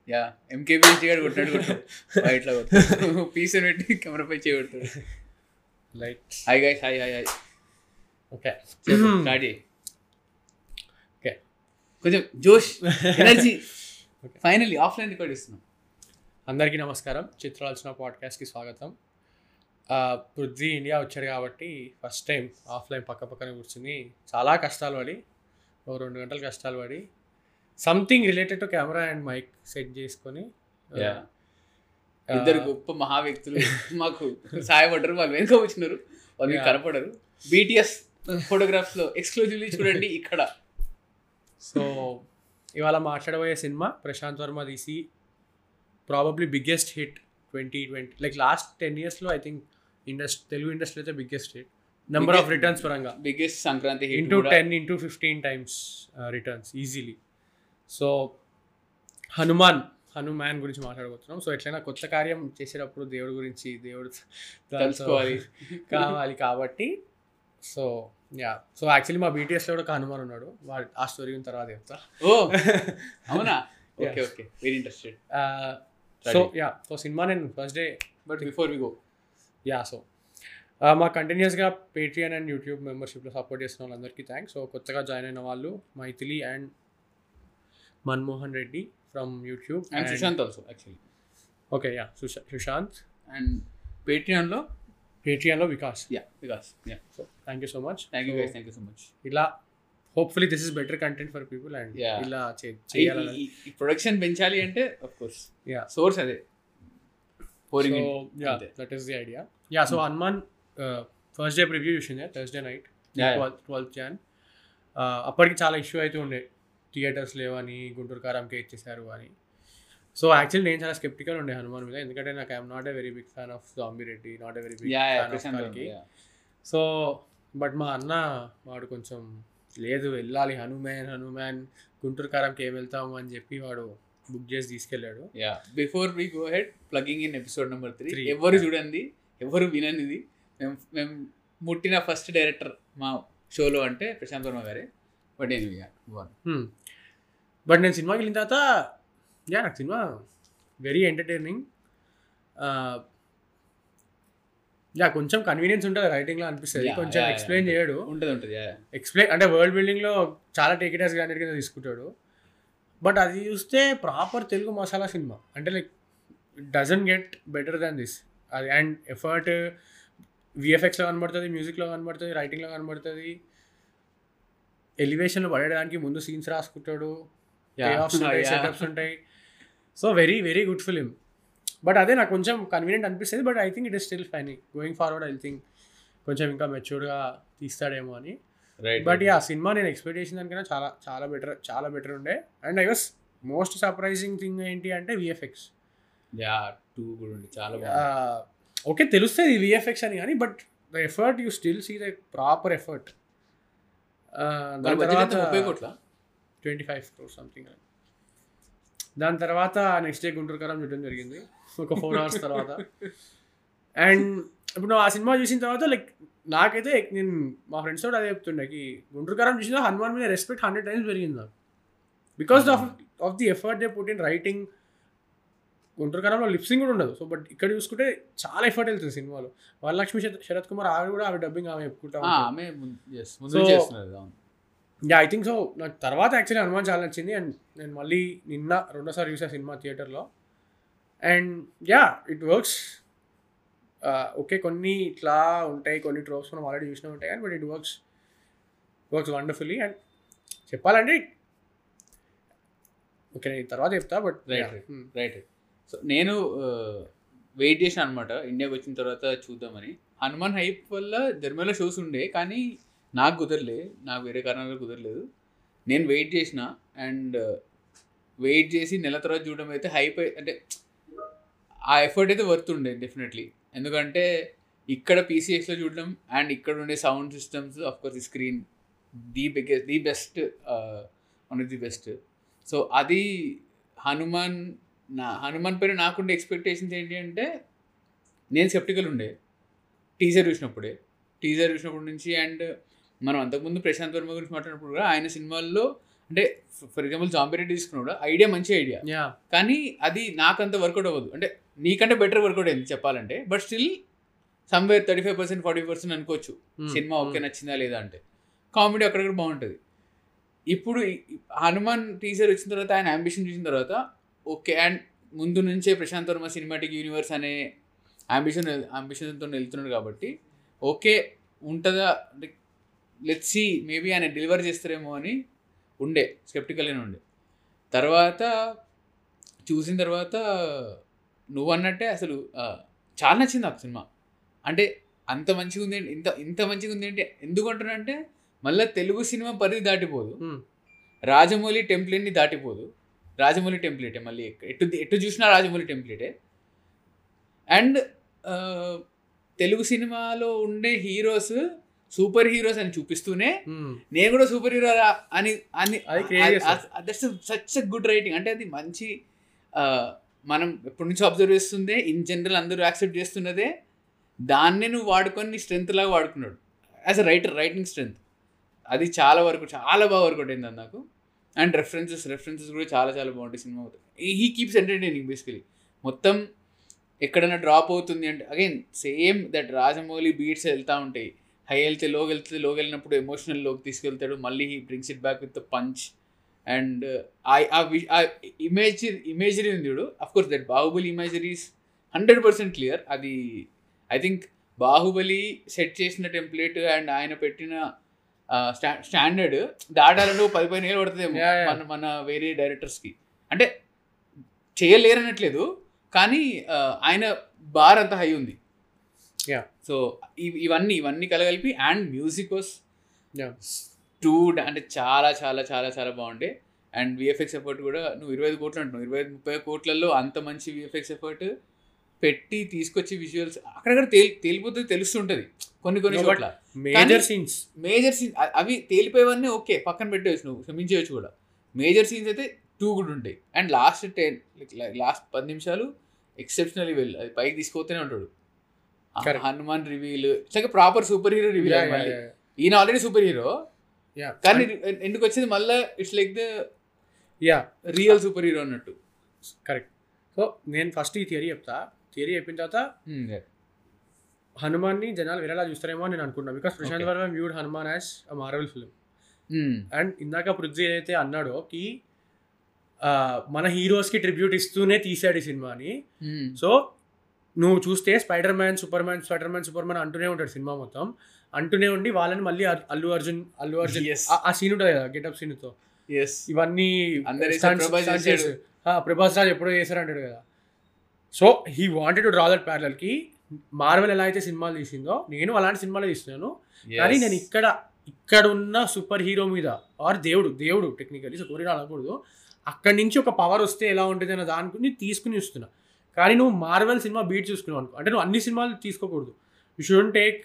Yeah ఎంకేబిహెచ్ గారు కొట్టాడు కొట్టాడు ఇట్లా కొట్టాడు పీస్ పెట్టి కెమెరా పై చేయబడతాడు light hi guys hi hi hi okay start చేయి ఓకే కొంచెం జోష్ ఎనర్జీ ఫైనల్లీ ఆఫ్లైన్ రికార్డ్ ఇస్తున్నాం అందరికీ నమస్కారం చిత్రాల్సిన పాడ్కాస్ట్కి స్వాగతం ఆ, పృథ్వీ ఇండియా వచ్చాడు కాబట్టి ఫస్ట్ టైం ఆఫ్లైన్ పక్క పక్కన కూర్చుని చాలా కష్టాలు పడి ఓ రెండు గంటలు కష్టాలు పడి something related to camera and mike set చేసుకొని Yeah. ఆ, ఇద్దరు గొప్ప మహా వ్యక్తులు మాకు సహాయపడ్డారు వాళ్ళు వెనుక వచ్చినారు వాళ్ళు మీకు Yeah. కనపడరు బీటీఎస్ ఫోటోగ్రాఫ్స్ లో ఎక్స్క్లూజివ్లీ చూడండి ఇక్కడ సో ఇవాళ మాట్లాడబోయే సినిమా ప్రశాంత్ వర్మ తీసి probably biggest hit twenty twenty like last ten ఇయర్స్లో I think industry Telugu industry అయితే biggest hit number of Biggest- returns పరంగా బిగ్గెస్ట్ సంక్రాంతి hit ఇంటూ కూడా. Ten into fifteen times returns easily so Hanuman Hanuman గురించి మాట్లాడబోతున్నాం సో ఎట్లయినా కొత్త కార్యం చేసేటప్పుడు దేవుడి గురించి దేవుడు దాంతో తెలుసుకోవాలి కావాలి కాబట్టి సో యా సో యాక్చువల్లీ మా బీటీఎస్లో కూడా ఒక హనుమాన్ ఉన్నాడు వాడి ఆ స్టోరీ తర్వాత చెప్తా ఓ అవునా okay okay very interested so yeah so cinema నేను first day but before we go yeah so మా కంటిన్యూస్గా పేట్రియన్ అండ్ యూట్యూబ్ మెంబర్షిప్లో సపోర్ట్ చేసిన వాళ్ళందరికీ థ్యాంక్స్ సో కొత్తగా జాయిన్ అయిన వాళ్ళు Maithili and Manmohan Reddy from YouTube and Sushant also actually okay yeah Sushant and Patreon లో పేట్రియన్లో Vikas yeah Vikas yeah so thank you so much thank you guys thank you so much ఇలా hopefully this is better content for people and Yeah. ఇలా చే- చేయాలని ఈ production పెంచాలి అంటే of course yeah source అదే pouring so yeah that is the idea yeah so Hanuman first day preview చూసిందే Thursday night Yeah, yeah. Twelfth twelfth Jan అప్పటికి చాలా ఇష్యూ అయితే ఉండే థియేటర్స్ లేవని గుంటూరు కారంకే ఇచ్చేసారు అని సో యాక్చువల్లీ నేను చాలా స్కెప్టికల్ ఉండే హనుమాన్ మీద ఎందుకంటే నాకు I'm not a very big fan of zombie Reddy not a very big yeah yeah fan of Prashanth కల్కి సో బట్ మా అన్న వాడు కొంచెం లేదు వెళ్ళాలి హనుమాన్ హనుమాన్ గుంటూరు కారంకి ఏం వెళ్తాము అని చెప్పి వాడు బుక్ చేసి తీసుకెళ్ళాడు yeah before we go head plugging in episode number three Three, ఎవరు yeah. చూడండి ఎవరు విననిది మేము మేము ముట్టిన ఫస్ట్ డైరెక్టర్ మా షోలో అంటే ప్రశాంత్ వర్మ గారే బట్ నేను వన్ బట్ నేను సినిమాకి వెళ్ళిన తర్వాత యా నాకు సినిమా వెరీ ఎంటర్టైనింగ్ యా కొంచెం కన్వీనియన్స్ ఉంటుంది రైటింగ్లో అనిపిస్తుంది Yeah, కొంచెం yeah, yeah. ఎక్స్ప్లెయిన్ చేయడు ఉంటుంది ఉంటుంది యా ఎక్స్ప్లెయిన్ అంటే వరల్డ్ బిల్డింగ్లో చాలా టేకిటర్స్ గ్రాండెడ్ కింద తీసుకుంటాడు బట్ అది చూస్తే ప్రాపర్ తెలుగు మసాలా సినిమా అంటే like doesn't get better than this అది అండ్ ఎఫర్ట్ విఎఫ్ఎక్స్లో కనబడుతుంది మ్యూజిక్లో కనబడుతుంది రైటింగ్లో కనబడుతుంది ఎలివేషన్లో పడేయడానికి ముందు సీన్స్ రాసుకుంటాడు payoffs ఉంటాయి సెటప్స్ ఉంటాయి so very very good film but అదే నాకు కొంచెం కన్వీనియంట్ అనిపిస్తుంది but I think it is still fine going forward I think కొంచెం ఇంకా మెచ్యూర్డ్గా తీస్తాడేమో అని రైట్ బట్ ఆ సినిమా నేను ఎక్స్పెక్ట్ చేసిన దానికన్నా చాలా చాలా బెటర్ చాలా బెటర్ ఉండే and I was most surprising thing ఏంటి అంటే విఎఫ్ఎక్స్ యా టూ కూడా ఉంది చాలా బాగుంది ఓకే తెలుస్తుంది విఎఫ్ఎక్స్ అని కానీ but the effort you still see the proper effort వాళ్ళ దాని budget ఎంత? తర్వాత ముప్పై కోట్ల ట్వంటీ ఫైవ్ క్రోర్ సంథింగ్ దాని తర్వాత నెక్స్ట్ డే గుంటూరు కారం చూడడం జరిగింది ఒక ఫోర్ అవర్స్ తర్వాత అండ్ ఇప్పుడు నువ్వు ఆ సినిమా చూసిన తర్వాత లైక్ నాకైతే నేను మా ఫ్రెండ్స్ తోటి అదే చెప్తుండే కి గుంటూరు కారం చూసిన హనుమాన్ మీద రెస్పెక్ట్ హండ్రెడ్ టైమ్స్ పెరిగింది నాకు because of of the effort they put in writing Guntur కారంలో లిప్సింగ్ కూడా ఉండదు సో బట్ ఇక్కడ చూసుకుంటే చాలా ఎఫర్ట్ వెళ్తుంది సినిమాలో వరలక్ష్మి శరత్ శరత్ కుమార్ ఆవిడ కూడా ఆవిడ డబ్బింగ్ ఆమె చెప్పుకుంటా ఆ, ఉంటుంది. ఆమె ముందు yes, ముందు So- చేస్తున్నారు అవును యా ఐ థింక్ సో నాకు తర్వాత యాక్చువల్లీ హనుమాన్ చాలా నచ్చింది అండ్ నేను మళ్ళీ నిన్న రెండోసారి చూసా సినిమా థియేటర్లో and ya it works okay కొన్ని ఇట్లా ఉంటాయి కొన్ని ట్రోప్స్ మనం ఆల్రెడీ చూసినా ఉంటాయి కానీ but it works works wonderfully and చెప్పాలంటే ఓకే నేను తర్వాత చెప్తా but Right, right. Right so నేను వెయిట్ చేసిన అనమాట ఇండియాకి వచ్చిన తర్వాత చూద్దామని హనుమాన్ హైప్ వల్ల ధర్మలో షోస్ ఉండే కానీ నాకు కుదరలే నాకు వేరే కారణాలు కుదరలేదు నేను వెయిట్ చేసిన అండ్ వెయిట్ చేసి నెల తర్వాత చూడడం అయితే హైప్ అంటే ఆ ఎఫర్ట్ అయితే వర్త్ ఉండే డెఫినెట్లీ ఎందుకంటే ఇక్కడ పీసీఎక్స్లో చూడడం అండ్ ఇక్కడ ఉండే sound systems of course screen the biggest the best one of the best so అది హనుమాన్ నా హనుమాన్ పైన నాకుండే ఎక్స్పెక్టేషన్స్ ఏంటి అంటే నేను స్కెప్టికల్ ఉండే టీజర్ చూసినప్పుడే టీజర్ చూసినప్పటి నుంచి అండ్ మనం అంతకుముందు ప్రశాంత్ వర్మ గురించి మాట్లాడినప్పుడు కూడా ఆయన సినిమాల్లో అంటే ఫర్ ఎగ్జాంపుల్ జాంబిరెడ్డి తీసుకున్నాడు ఐడియా మంచి ఐడియా యా కానీ అది నాకంత వర్కౌట్ అవ్వదు అంటే నీకంటే బెటర్ వర్కౌట్ అయింది చెప్పాలంటే but still somewhere thirty five percent forty percent అనుకోవచ్చు సినిమా ఓకే నచ్చిందా లేదా అంటే కామెడీ అక్కడక్కడ బాగుంటుంది ఇప్పుడు ఈ- ఈ హనుమాన్ టీజర్ వచ్చిన తర్వాత ఆయన అంబిషన్ చూసిన తర్వాత ఓకే అండ్ ముందు నుంచే ప్రశాంత్ వర్మ సినిమాటిక్ యూనివర్స్ అనే అంబిషన్ అంబిషన్తో వెళ్తున్నాడు కాబట్టి ఓకే ఉంటుందా అంటే లెట్ సి మేబీ ఆయన డెలివర్ చేస్తారేమో అని ఉండే స్కెప్టికల్గానే ఉండే తర్వాత చూసిన తర్వాత నువ్వు అన్నట్టే అసలు ఆ, చాలా నచ్చింది నాకు సినిమా అంటే అంత మంచిగా ఉంది ఏంటి- ఇంత ఇంత మంచిగా ఉంది ఏంటి ఎందుకు అంటున్నా అంటే మళ్ళీ తెలుగు సినిమా పరిధి దాటిపోదు రాజమౌళి టెంప్లెట్ని దాటిపోదు రాజమౌళి టెంప్లెటే మళ్ళీ ఎక్క- ఎటు ఎటు చూసినా రాజమౌళి టెంప్లెటే అండ్ తెలుగు సినిమాలో ఉండే హీరోస్ సూపర్ హీరోస్ అని చూపిస్తూనే నేను కూడా సూపర్ హీరో అని అని అది create చేస్తారు. దట్స్ సచ్ గుడ్ రైటింగ్ అంటే అది మంచి ఆ, మనం ఎప్పటి నుంచో అబ్జర్వ్ చేస్తుందే ఇన్ జనరల్ అందరూ యాక్సెప్ట్ చేస్తున్నదే దాన్నే నువ్వు వాడుకొని నీ స్ట్రెంత్ లాగా వాడుకున్నాడు as a writer writing strength అది చాలా వరకు చాలా బాగా వర్కౌట్ అయింది అది నాకు అండ్ రెఫరెన్సెస్ రెఫరెన్సెస్ కూడా చాలా చాలా బాగుంటాయి cinema he keeps entertaining basically మొత్తం ఎక్కడైనా డ్రాప్ అవుతుంది అంటే again same that Rajamouli beats వెళ్తూ ఉంటాయి హై వెళ్తే లోకి వెళ్తే లోకి వెళ్ళినప్పుడు ఎమోషనల్ లోకి తీసుకెళ్తాడు మళ్ళీ he brings it back with punch and ఆ ఇమేజ్ ఇమేజరీ ఉంది చూడు of course that Baahubali imageries hundred percent clear అది ఐ థింక్ బాహుబలి సెట్ చేసిన టెంప్లెట్ అండ్ ఆయన పెట్టిన స్టాండర్డ్ దాటాలంటే ఓ పది పదిహేను ఏళ్ళు పడుతుందేమో Yeah, yeah. మన మన వేరే డైరెక్టర్స్కి అంటే చేయలేరనట్లేదు కానీ ఆ, ఆయన బార్ అంత హై ఉంది Yeah. సో ఇవ్- ఇవన్నీ ఇవన్నీ కలగలిపి and music was Yeah. Too అంటే చాలా చాలా చాలా చాలా బాగుండే అండ్ విఎఫ్ఎక్స్ ఎఫర్ట్ కూడా నువ్వు ఇరవై ఐదు కోట్లు అంటున్నావు ఇరవై ఐదు ముప్పై కోట్లలో అంత మంచి విఎఫ్ఎక్స్ ఎఫర్ట్ పెట్టి తీసుకొచ్చి విజువల్స్ అక్కడక్కడ తేలి తేలిపోతే తెలుస్తుంటది కొన్ని కొన్ని No, but- చోట్ల మేజర్ సీన్స్ మేజర్ సీన్ అవి తేలిపోయేవన్నీ ఓకే పక్కన పెట్టేవచ్చు నువ్వు క్షమించవచ్చు కూడా మేజర్ సీన్స్ అయితే టూ గుడ్ ఉంటాయి అండ్ లాస్ట్ టెన్ లాస్ట్ పది నిమిషాలు ఎక్సెప్షనల్లీ వెల్ అది పైకి తీసుకుపోతూనే ఉంటాడు ఆ Correct. హనుమాన్ రివీల్ ఇట్లా ప్రాపర్ సూపర్ హీరో రివీల్ ఈయన ఆల్రెడీ సూపర్ హీరో యా కానీ ఎందుకు వచ్చింది మళ్ళీ it's like the ya real super hero అన్నట్టు కరెక్ట్ సో నేను ఫస్ట్ ఈ థియరీ చెప్తా థియరీ చెప్పిన తర్వాత Hmm, yeah. హనుమాన్ని జనాలు వేరేలా చూస్తారేమో అని నేను అనుకుంటున్నాను because Prashanth Okay. Varma viewed Hanuman as a Marvel film Hmm. And ఇందాక పృథ్వీ ఏదైతే అన్నాడో కి ఆ, మన హీరోస్కి ట్రిబ్యూట్ ఇస్తూనే తీసాడు ఈ సినిమాని Hmm. సో నువ్వు చూస్తే Spider Man Superman Spider Man Superman అంటూనే ఉంటాడు సినిమా మొత్తం అంటూనే ఉండి వాళ్ళని మళ్ళీ అల్- అల్లు అర్జున్ అల్లు అర్జున్ Yes. ఆ- ఆ సీన్ ఉంటుంది కదా గెటప్ సీన్తో Yes. ఇవన్నీ అందరూ వేసారు, stunts- ప్రభాస్ stunts చేశాడు. చేసి- ఆ, ప్రభాస్ రాజ్ ఎప్పుడో చేశారు అంటాడు కదా so he wanted to draw that parallel కి మార్వెల్ ఎలా అయితే సినిమాలు తీసిందో నేను అలాంటి సినిమాలే తీస్తున్నాను కానీ Yes. నేను ఇక్కడ ఇక్కడ ఉన్న సూపర్ హీరో మీద ఆర్ దేవుడు దేవుడు టెక్నికలీ సో కోరిన అనకూడదు అక్కడి నుంచి ఒక పవర్ వస్తే ఎలా ఉంటుంది అన్న దాని గురించి తీసుకుని ఇస్తున్నా కానీ నువ్వు మార్వెల్ సినిమా బీట్ చూసుకున్నావు అనుకో అంటే నువ్వు అన్ని సినిమాలు తీసుకోకూడదు you shouldn't take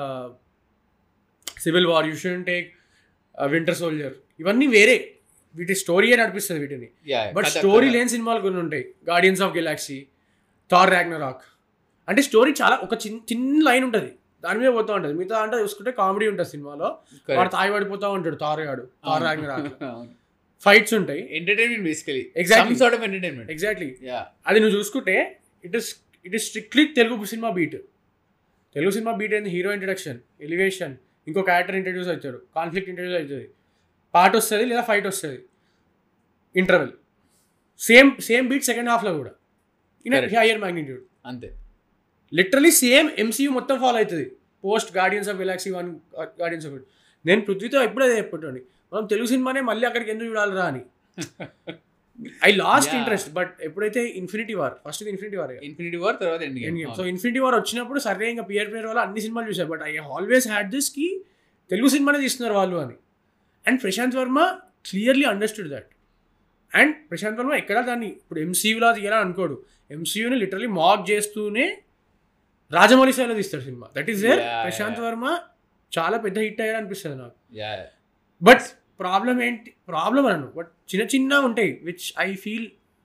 civil war you shouldn't take winter soldier ఇవన్నీ వేరే వీటి స్టోరీయే నడిపిస్తుంది వీటిని Yeah, yeah. బట్ కథ- స్టోరీ కథ. లేని సినిమాలు కొన్ని ఉంటాయి Guardians of Galaxy Thor rock అంటే స్టోరీ చాలా ఒక చిన్న చిన్న లైన్ ఉంటుంది దాని మీద పోతా ఉంటుంది మిగతా అంటే చూసుకుంటే కామెడీ ఉంటుంది సినిమాలో Correct. వాడు తాయి పడిపోతా ఉంటాడు థార్ గాడు థార్ రాక్ అవును. ఫైట్స్ ఉంటాయి entertainment basically Exactly. Some sort of entertainment exactly ya అది నువ్వు చూసుకుంటే it is it is strictly Telugu cinema beat Telugu cinema beat ఏంది హీరో ఇంట్రడక్షన్ ఎలివేషన్ ఇంకో క్యారెక్టర్ ఇంట్రడ్యూస్ అవుతాడు కాన్ఫ్లిక్ట్ ఇంట్రడ్యూస్ అవుతుంది పార్ట్ వస్తుంది లేదా ఫైట్ వస్తుంది interval same same beat second హాఫ్లో కూడా ఇన్ Correct. హైయర్ మ్యాగ్నిట్యూడ్ అంతే లిటరలీ సేమ్ ఎంసీయూ మొత్తం ఫాలో అవుతుంది post Guardians of Galaxy one Guardians of నేను పృథ్వీతో ఎప్పుడు అదే చెప్పండి మనం తెలుగు సినిమానే మళ్ళీ అక్కడికి ఎందుకు చూడాలిరా అని I lost Yeah. Interest but ఎప్పుడైతే infinity war first infinity war infinity war తర్వాత end end game so game infinity war వచ్చినప్పుడు సరే ఇంకా పియర్ పియర్ వల్ల అన్ని సినిమాలు చూసారు but I always had this కి తెలుగు సినిమానే తీస్తున్నారు వాళ్ళు అని and Prashanth Varma clearly understood that and Prashanth Varma ఎక్కడ దాన్ని ఇప్పుడు ఎంసీయూలా తీయాలని అనుకోడు ఎంసీయూని లిటరలీ మాక్ చేస్తూనే రాజమౌళి స్థాయిలో తీస్తాడు cinema that is where Yeah, Prashanth yeah. Varma చాలా పెద్ద హిట్ అయ్యాడు అనిపిస్తుంది నాకు యా బట్ ప్రాబ్లం ఏంటి ప్రాబ్లం అను బట్ చిన్న చిన్న ఉంటాయి విచ్ ఐ ఫీల్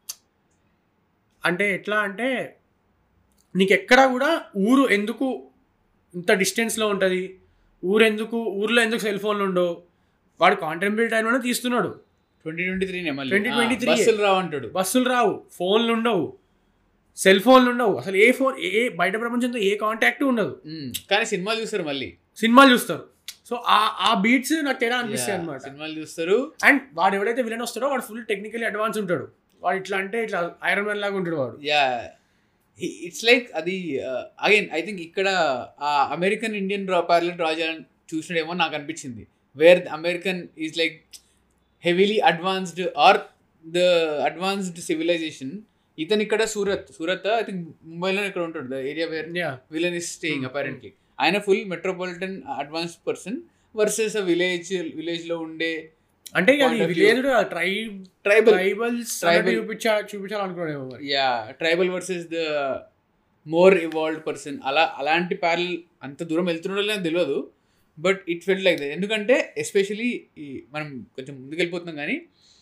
అంటే ఎట్లా అంటే నీకు ఎక్కడా కూడా ఊరు ఎందుకు ఇంత డిస్టెన్స్లో ఉంటుంది ఊరు ఎందుకు ఊర్లో ఎందుకు సెల్ ఫోన్లు ఉండవు వాడు కాంటెంపరీ టైంలోనే తీస్తున్నాడు ట్వంటీ ట్వంటీ త్రీ 2023 బస్సులు రావంటాడు బస్సులు రావు ఫోన్లు ఉండవు సెల్ ఫోన్లు ఉండవు అసలు ఏ ఫోన్ ఏ బయట ప్రపంచంతో ఏ కాంటాక్ట్ ఉండదు ఉమ్, కానీ సినిమాలు చూస్తారు మళ్ళీ సినిమాలు చూస్తారు సో ఆ ఆ బీట్స్ నాకు తేడా అనిపిస్తాయి Yeah, అనమాట సినిమాలు చూస్తారు అండ్ వాడు ఎవడైతే విలన్ వస్తాడో వాడు ఫుల్ టెక్నికలీ అడ్వాన్స్ ఉంటాడు వాడు ఇట్లా అంటే ఇట్లా ఐరన్ మ్యాన్ లాగా ఉంటాడు వాడు యా ఇట్స్ లైక్ అది అగైన్ ఐ థింక్ ఇక్కడ ఆ American Indian draw parallel draw చేయాలని చూసినడేమో నాకు అనిపించింది where American is like heavily advanced or the advanced civilization ఇతను ఇక్కడ సూరత్ సూరత్ ఐ థింక్ ముంబైలో ఇక్కడ ఉంటాడు the area where ya villain is staying Hmm, apparently ఆయన full metropolitan advanced person versus village village లో ఉండే అంటే ఇక అది Point of view. Village tribe tribal tribals Tribal. చూపించా చూపించాలనుకున్నాడేమో మరి ya tribal versus the more evolved person అలా అలాంటి ప్యారల్ అంత దూరం వెళ్తున్నాడో లేదో తెలియదు but it felt like that ఎందుకంటే ఎస్పెషలీ మనం కొంచెం ముందుకెళ్ళిపోతున్నాం కానీ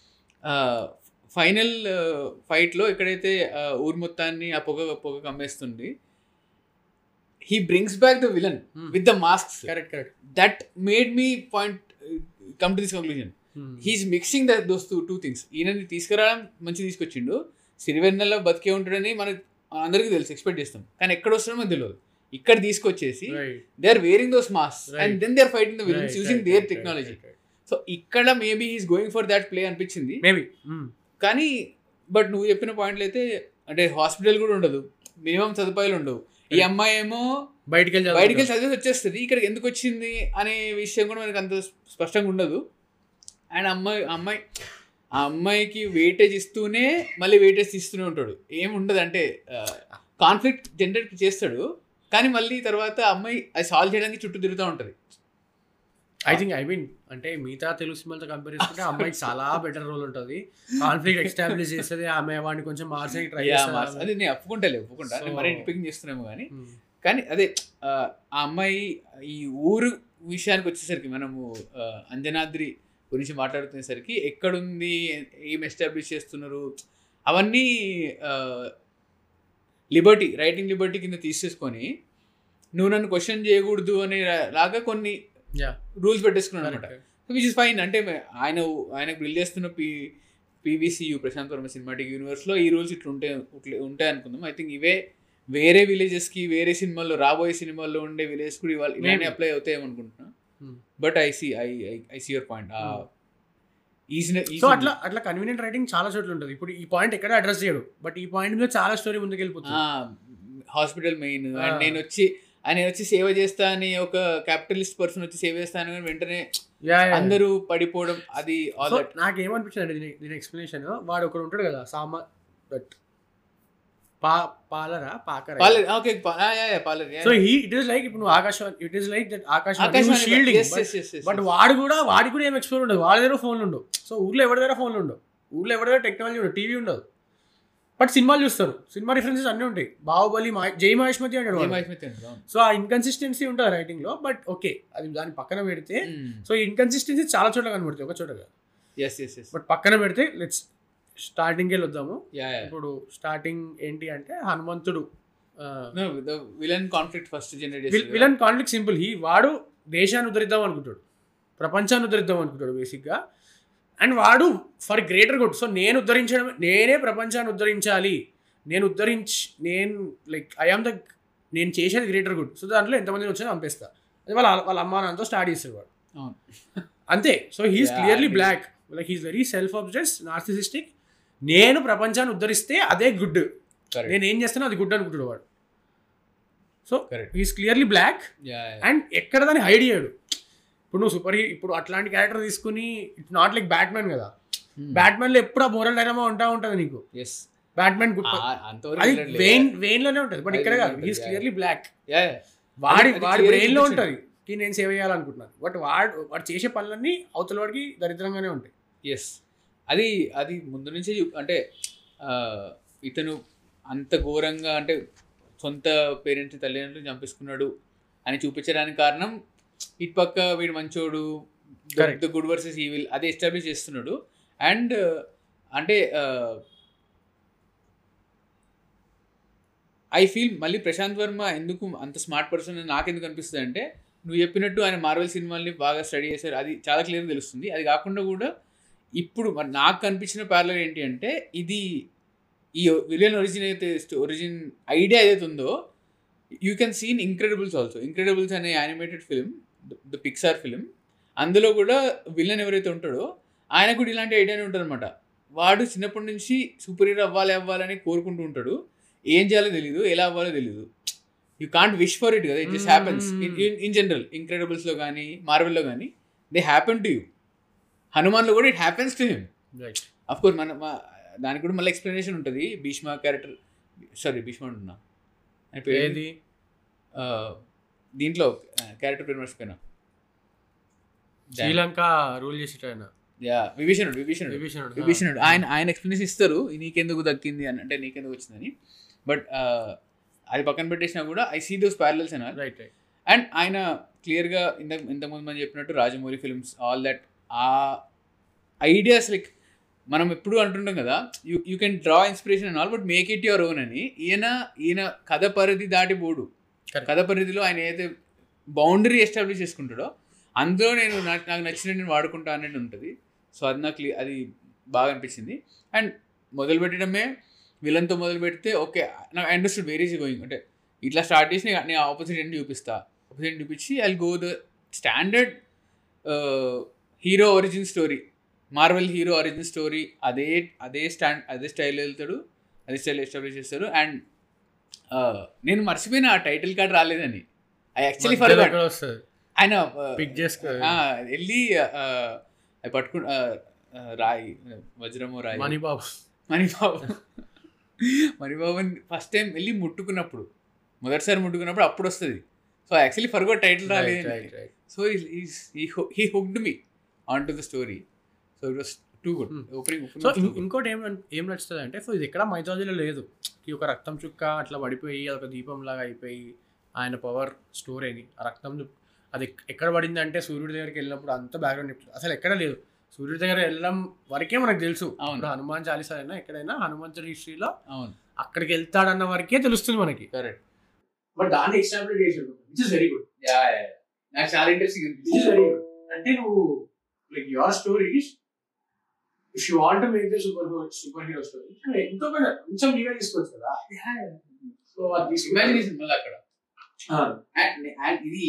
ఫైనల్ ఫైట్లో ఎక్కడైతే ఆ, ఊరు మొత్తాన్ని ఆ పొగ పొగ కమ్మేస్తుంది he brings back the villain Hmm. With the masks correct correct that made me point come to this conclusion he's mixing the those two two things ఈయనని తీసుకురావడం మంచి తీసుకొచ్చిండు సిరివెన్నెల్లో బతికే ఉంటాడని మనకు అందరికీ తెలుసు ఎక్స్పెక్ట్ చేస్తాం కానీ ఎక్కడ వస్తాడో మనకు తెలియదు ఇక్కడ తీసుకొచ్చేసి they are wearing those masks Right. And then they are fighting the villains using their technology so ఇక్కడ maybe he's going for that play అనిపించింది మేబీ కానీ బట్ నువ్వు చెప్పిన పాయింట్లు అయితే అంటే హాస్పిటల్ కూడా ఉండదు మినిమం సదుపాయాలు ఉండవు ఈ అమ్మాయి ఏమో బయటికి వెళ్ళి బయటికి వెళ్ళి చదివేసి వచ్చేస్తుంది ఇక్కడికి ఎందుకు వచ్చింది అనే విషయం కూడా మనకు అంత స్పష్టంగా ఉండదు అండ్ అమ్మాయి అమ్మాయి ఆ అమ్మాయికి వెయిటేజ్ ఇస్తూనే మళ్ళీ వెయిటేజ్ ఇస్తూనే ఉంటాడు ఏమి ఉండదు అంటే కాన్ఫ్లిక్ట్ జనరేట్ చేస్తాడు కానీ మళ్ళీ తర్వాత ఆ అమ్మాయి అది సాల్వ్ చేయడానికి చుట్టూ తిరుగుతూ ఉంటుంది ఐ థింక్ ఐ మీన్ అంటే మిగతా తెలుగు సినిమాలతో కంపేర్ చేసుకుంటే ఆ అమ్మాయికి చాలా బెటర్ రోల్ ఉంటుంది కాన్ఫ్లిక్ట్ ఎస్టాబ్లిష్ చేస్తుంది ఆమె వాడిని కొంచెం మార్చడానికి ట్రై Yeah, mas- అది నేను ఒప్పుకుంటాలే ఒప్పుకుంటా నేను So- మరీ పికింగ్ చేస్తున్నాము కానీ కానీ అదే ఆ ఆ అమ్మాయి ఈ ఊరు విషయానికి వచ్చేసరికి మనము ఆ, అంజనాద్రి గురించి మాట్లాడుతునేసరికి ఎక్కడుంది ఏం ఎస్టాబ్లిష్ చేస్తున్నారు అవన్నీ లిబర్టీ రైటింగ్ లిబర్టీ కింద తీసేసుకొని నువ్వు నన్ను క్వశ్చన్ చేయకూడదు అనే లాగా కొన్ని యా రూల్స్ పెట్టేసుకున్నాను అనమాట విచ్ ఇస్ ఫైన్ అంటే ఆయన ఆయన బిల్డ్ చేస్తున్న P PVCU Prashanth Varma cinematic యూనివర్స్లో ఈ రూల్స్ ఇట్లా ఉంటాయి ఇట్లా ఉంటాయి అనుకుందాం ఐ థింక్ ఇవే వేరే విలేజెస్కి వేరే సినిమాల్లో రాబోయే సినిమాల్లో ఉండే విలేజ్ కూడా ఇవాళ ఇలానే Maybe. అప్లై అవుతాయేమో అనుకుంటున్నా Hmm. But I see I I see your point Hmm. Easy so అట్లా అట్లా కన్వీనియంట్ రైటింగ్ చాలా చోట్ల ఉంటుంది ఇప్పుడు ఈ పాయింట్ ఎక్కడ అడ్రస్ చేయడు బట్ ఈ పాయింట్ మీద చాలా స్టోరీ ముందుకు వెళ్ళిపోతుంది హాస్పిటల్ మెయిన్ Ah. అండ్ నేను వచ్చి ఆయన వచ్చి సేవ చేస్తా అని ఒక క్యాపిటలిస్ట్ పర్సన్ వచ్చి సేవ చేస్తాను కానీ వెంటనే Yeah, yeah. అందరూ పడిపోవడం అది ఆల్ సో దట్ నాకేమనిపించింది అంటే దీని దీని ఎక్స్ప్లెనేషన్ వాడు ఒకడు ఉంటాడు కదా సామా దట్ పా పాలరా పాకరా పాలర్ ఓకే పాలర్ so he it is like ఇప్పుడు నువ్వు Akashvani it is like that Akashvani Akashvani shielding yes, yes, yes, yes, but yes. వాడు కూడా వాడి కూడా ఏం ఎక్స్ప్లోర్ ఉండదు వాడి దగ్గర ఫోన్లు ఉండవు సో ఊర్లో ఎవరి దగ్గర ఫోన్లు ఉండవు ఊర్లో ఎవరి దగ్గర టెక్నాలజీ ఉండదు టీవీ ఉండదు బట్ సినిమాలు చూస్తారు సినిమా రిఫరెన్సెస్ అన్నీ ఉంటాయి బాహుబలి మా జై మహేష్మతి అంటాడు ఏం వాడు. అయిపోయింది అంటారు, అవును. సో ఆ ఇన్కన్సిస్టెన్సీ ఉంటుంది రైటింగ్ లో బట్ ఓకే అది దాని పక్కన పెడితే Mm. సో ఇన్కన్సిస్టెన్సీ చాలా చోట్ల కనబడుతుంది ఒక చోట కాదు yes yes yes బట్ పక్కన పెడితే లెట్స్ స్టార్టింగ్కి వెళ్ళి వద్దాము yeah yeah ఇప్పుడు స్టార్టింగ్ ఏంటి అంటే హనుమంతుడు no the villain conflict first generate villain conflict simple he వాడు దేశాన్ని ఉద్ధరిద్దాం అనుకుంటాడు ప్రపంచాన్ని ఉద్ధరిద్దాం అనుకుంటాడు బేసిక్గా అండ్ వాడు ఫర్ గ్రేటర్ గుడ్ సో నేను ఉద్ధరించడం నేనే ప్రపంచాన్ని ఉద్ధరించాలి నేను ఉద్ధరించి నేను లైక్ ఐఆమ్ ద నేను చేసేది గ్రేటర్ గుడ్ సో దాంట్లో ఎంతమంది వచ్చినా పంపిస్తా అది వాళ్ళ వాళ్ళ అమ్మా నాన్నతో స్టార్ట్ చేస్తాడు వాడు అవును. అంతే so he's Yeah, clearly I agree. Black like he's very self obsessed narcissistic నేను ప్రపంచాన్ని ఉద్ధరిస్తే అదే గుడ్ correct నేను ఏం చేస్తానో అది గుడ్ అనుకుంటాడు వాడు so Correct. He's clearly black yeah yeah. And ఎక్కడ దాన్ని హైడ్ చేయడు ఇప్పుడు నువ్వు సూపర్ హీ ఇప్పుడు అట్లాంటి క్యారెక్టర్ తీసుకుని ఇట్స్ నాట్ లైక్ బ్యాట్మెన్ కదా Hmm. బ్యాట్మెన్ లో ఎప్పుడు ఆ మోరల్ డైనమా ఉంటా ఉంటుంది నీకు yes బ్యాట్మెన్ గుడ్ ఆ- అంతవరకు అది వెళ్ళట్లే. వెయిన్ వెయిన్ లోనే ఉంటుంది బట్ అది ఇక్కడ vein కాదు ఉంటుంది, he's yeah. Clearly black yeah yeah. వాడి అది వాడి clear బ్రెయిన్ లో చూపించాడు. ఉంటుంది కి నేను సేవ చేయాలనుకుంటున్నాను బట్ వాడు వాడు చేసే పనులన్నీ అవతల వాడికి దరిద్రంగానే ఉంటాయి ఎస్ అది అది ముందు నుంచే చూ- అంటే ఆ, ఇతను అంత ఘోరంగా అంటే సొంత పేరెంట్స్ తల్లిదండ్రులు చంపేసుకున్నాడు అని చూపించడానికి కారణం ఇటు పక్క వీడు మంచోడు Correct. The good versus evil అదే ఎస్టాబ్లిష్ చేస్తున్నాడు అండ్ అంటే ఐ ఫీల్ మళ్ళీ ప్రశాంత్ వర్మ ఎందుకు అంత స్మార్ట్ పర్సన్ అని నాకెందుకు అనిపిస్తుంది అంటే నువ్వు చెప్పినట్టు ఆయన మార్వెల్ సినిమాల్ని బాగా స్టడీ చేశారు అది చాలా క్లియర్గా తెలుస్తుంది అది కాకుండా కూడా ఇప్పుడు మరి నాకు కనిపించిన ప్యారలర్ ఏంటి అంటే ఇది ఈ విలియన్ ఒరిజిన్ అయితే ఒరిజిన్ ఐడియా ఏదైతే ఉందో you can seen Incredibles also Incredibles అనే animated film the Pixar film అందులో కూడా విలన్ ఎవరైతే ఉంటాడో ఆయన కూడా ఇలాంటి ఐడియానే ఉంటుంది అనమాట వాడు చిన్నప్పటి నుంచి సూపర్ హీరో అవ్వాలి అవ్వాలని కోరుకుంటూ ఉంటాడు ఏం చేయాలో తెలియదు ఎలా అవ్వాలో తెలియదు you can't wish for it కదా it just happens in general ఇంక్రెడిబుల్స్లో కానీ మార్వెల్లో కానీ దే హ్యాపెన్ టు యూ హనుమాన్లో కూడా it happens to him right of course మన మా- దానికి కూడా మళ్ళీ ఎక్స్ప్లెనేషన్ ఉంటుంది భీష్మ క్యారెక్టర్ సారీ భీష్మ అంటున్నా ఆయన పేరు ఏంటి? ఏది ఆ, దీంట్లో క్యారెక్టర్ పేరు మర్చిపోయినా శ్రీలంక రూల్ చేసేట ఆయన యా విభీషణుడు విభీషణుడు విభీషణుడు విభీషణుడు ఆయన ఆయన ఎక్స్ప్లెనేషన్ ఇస్తారు నీకెందుకు దక్కింది అని అంటే నీకెందుకు వచ్చిందని బట్ అది పక్కన పెట్టేసినా కూడా ఐ సీ దోస్ ప్యారలల్స్ అన్నారు రైట్ రైట్ అండ్ ఆయన క్లియర్గా ఇంతకు ఇంతకుముందు మనం చెప్పినట్టు రాజమౌళి ఫిల్మ్స్ ఆల్ దట్ ఆ ఐడియాస్ లైక్ మనం ఎప్పుడు అంటుంటాం కదా you you can draw inspiration and all but make it your own అని ఈయన ఈయన కథ పరిధి దాటి పోడు Correct. కథ పరిధిలో ఆయన ఏదైతే బౌండరీ ఎస్టాబ్లిష్ చేసుకుంటాడో అందులో నేను నాకు నాకు నచ్చిన నేను వాడుకుంటా అనేది ఉంటుంది సో అది నాకు clear- అది బాగా అనిపించింది అండ్ మొదలు పెట్టడమే విలన్తో మొదలు పెడితే ఓకే నాకు అండర్స్టూడ్ వెరీ ఈజీ గోయింగ్ అంటే ఇట్లా స్టార్ట్ చేసి నేను- నేను ఆపోజిట్ ఎండ్ చూపిస్తా ఆపోజిట్ చూపించి I go the standard hero origin story Marvel hero origin story అదే అదే స్టాండ్ అదే స్టైల్లో వెళ్తాడు అదే స్టైల్ ఎస్టాబ్లిష్ చేస్తారు అండ్ నేను మర్చిపోయిన ఆ టైటిల్ కార్డ్ రాలేదని ఐ యాక్చువల్లీ ఫర్ మధ్యలో ఎక్కడ వస్తుంది ఆయన పిక్ చేసుకో ఆ, వెళ్ళి ఆ, అది పట్టుకు ఆ, ఆ, రాయి వజ్రము రాయి మణిబాబు మణిబాబు మణిబాబుని ఫస్ట్ టైం వెళ్ళి ముట్టుకున్నప్పుడు మొదటిసారి ముట్టుకున్నప్పుడు అప్పుడు వస్తుంది సో యాక్చువల్లీ ఫర్గోట్ టైటిల్ రాలేదు right right so he hooked me on to the story so it was too good Hmm. Opening so ఇం- ఇంకోటి ఏం అన్- ఏం నచ్చుతుంది అంటే సో ఇది ఎక్కడ మైథాలజీలో లేదు ఈ ఒక రక్తం చుక్క అట్లా పడిపోయి అదొక దీపం లాగా అయిపోయి ఆయన పవర్ స్టోర్ అయింది ఆ రక్తం చుక్క అది ఎక్- ఎక్కడ పడింది అంటే సూర్యుడి దగ్గరికి వెళ్ళినప్పుడు అంత బ్యాక్గ్రౌండ్ చెప్తుంది అసలు ఎక్కడ లేదు సూర్యుడి దగ్గర వెళ్ళడం వరకే మనకు తెలుసు అవును. ఇప్పుడు హనుమాన్ చాలీసా అయినా ఎక్కడైనా హనుమంతుడి హిస్టరీలో అవును అక్కడికి వెళ్తాడన్న వరకే తెలుస్తుంది మనకి కరెక్ట్ బట్ దాన్ని ఎస్టాబ్లిష్ చేసాడు విచ్ ఇస్ వెరీ గుడ్ నాకు చాలా interesting which is very good అంటే నువ్వు like your stories if you want make the super super hero story ఎంతో కొంచెం కొంచెం నీవే తీసుకోవచ్చు కదా సో అది తీసుకుని- ఇమాజినేషన్ మళ్ళీ అక్కడ ఆ, అండ్ అండ్ ఇది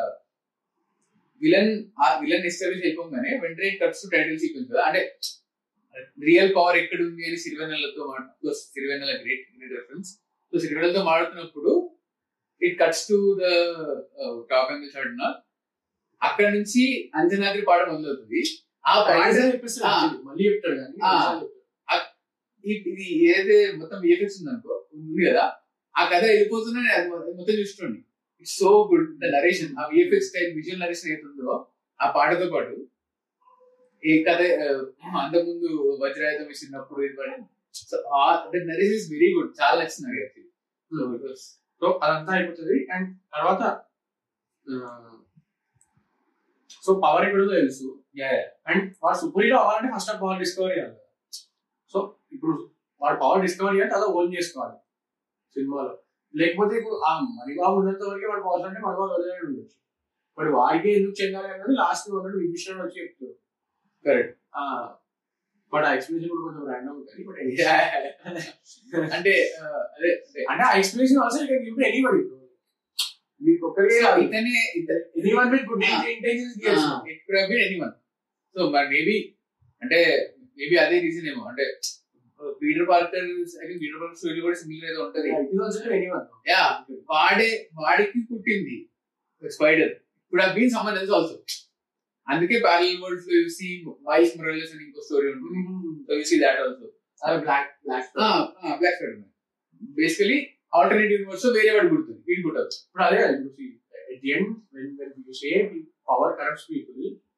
విలన్ ఆ విలన్ ఎస్టాబ్లిష్ అయిపోగానే వెంటనే కట్స్ టైటిల్ సీక్వెన్స్ కదా అంటే రియల్ పవర్ ఎక్కడ ఉంది అని సిరివెన్నెలతో Sirivennela great great reference so సిరివెన్నెలతో మాడుతున్నప్పుడు it cuts to the top and shot అక్కడ నుంచి అంజనాద్రి పాట మొదలవుతుంది ఆ పాట ఒకసారి చెప్పేస్తాడు ఆ. actually. మళ్ళీ చెప్తాడు కానీ ఆ. ఒకసారి చెప్తాడు. ఇ- ఇది ఏదైతే మొత్తం విఎఫ్ఎక్స్ ఉందనుకో ఉంది కదా ఆ కథ వెళ్ళిపోతున్నా నేను అది మొ- మొత్తం చూసుకోండి it's so good the narration ఆ విఎఫ్ఎక్స్ స్టైల్ విజువల్ నరేషన్ ఏతుందో ఆ పాటతో పాటు ఏ కథ ఆ, అంతకుముందు వజ్రాయుధం ఇచ్చినప్పుడు ఇది పడి so the narration is very good చాలా నచ్చింది నాకు actually. So it was- so అదంతా అయిపోతుంది అండ్ తర్వాత సో పవర్ ఎక్కడో తెలుసు yeah, yeah. అండ్ వాడు సూపర్ హీరో అవ్వాలంటే ఫస్ట్ ఆఫ్ పవర్ డిస్కవర్ చేయాలి సో ఇప్పుడు వాడు పవర్ డిస్కవర్ చేయాలి అలా ఓన్ చేసుకోవాలి సినిమాలో లేకపోతే ఇప్పుడు ఆ మణిబాబు ఉన్నంత వరకే వాడు పవర్ అంటే మణిబాబు వదిలేడు ఉండొచ్చు మరి వాడికి ఎందుకు చెందాలి అన్నది లాస్ట్ ఉన్నట్టు విభీషణ వచ్చి చెప్తాడు Correct. బట్ ఆ ఎక్స్ప్లెనేషన్ కూడా కొంచెం ర్యాండమ్ కానీ బట్ Yeah. అంటే ఆ, అదే అదే. అంటే ఆ explanation also you can give to anybody మీకు ఒక్కరికి So, ఇతనే ఇత- anyone with good Ah. Intentions it could have been anyone so మరి మేబీ అంటే మేబీ అదే రీజన్ ఏమో అంటే Peter Parker I think Peter Parker story కూడా సింగిల్ ఏదో ఉంటది ఎనీవన్ యా వాడే వాడికి పుట్టింది spider could have been someone else also అందుకే ప్యారల్ వరల్డ్స్ లో సీ వైల్స్ మొరల్లెస్ అని ఇంకో స్టోరీ ఉంటుంది so you see that also black black black spider basically alternative universe వేరే వాడు పుడుతుంది వీడు పుట్టదు ఇప్పుడు అదే కదా ఇప్పుడు at the end when when you say power corrupts people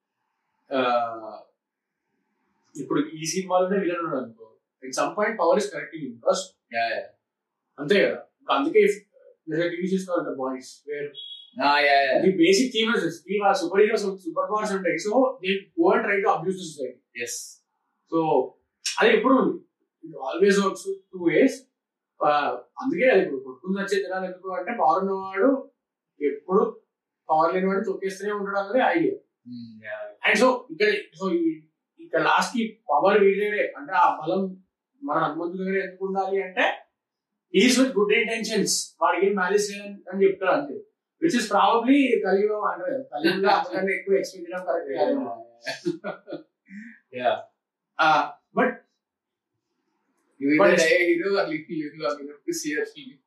ఇప్పుడు ఈ సినిమాలోనే విలన్ ఉన్నాడు అనుకో at some point power is correcting because yeah అంతే కదా ఇప్పుడు అందుకే టీవీ చూసుకోవాలి boys where yeah yeah the basic theme is theme ఆ సూపర్ హీరోస్ సూపర్ పవర్స్ ఉంటాయి so they go and try to abuse the society yes so అది ఎప్పుడు ఉంది it always works two ways అందుకే అది ఇప్పుడు కొట్టుకుని వచ్చే జనాలు ఎందుకు అంటే పవర్ ఉన్నవాడు ఎప్పుడు పవర్ లేనివాడు తొక్కేస్తూనే ఉంటాడు అన్నది ఐడియా అండ్ సో ఇక్కడ సో ఈ ఇక్కడ లాస్ట్ కి పవర్ వీడే అంటే ఆ బలం మన హనుమంతు దగ్గర ఎందుకు ఉండాలి అంటే ఈస్ విత్ గుడ్ ఇంటెన్షన్స్ వాడికి ఏం మ్యారేజ్ అని చెప్తారు అంతే విచ్ ఇస్ ప్రాబబ్లీ కలియుగం అంటే కలియుగంలో అంతకంటే ఎక్కువ ఎక్స్పెక్ట్ చేయడం కరెక్ట్ కాదు yeah but You But either it's- die a hero or live live long enough to see your film.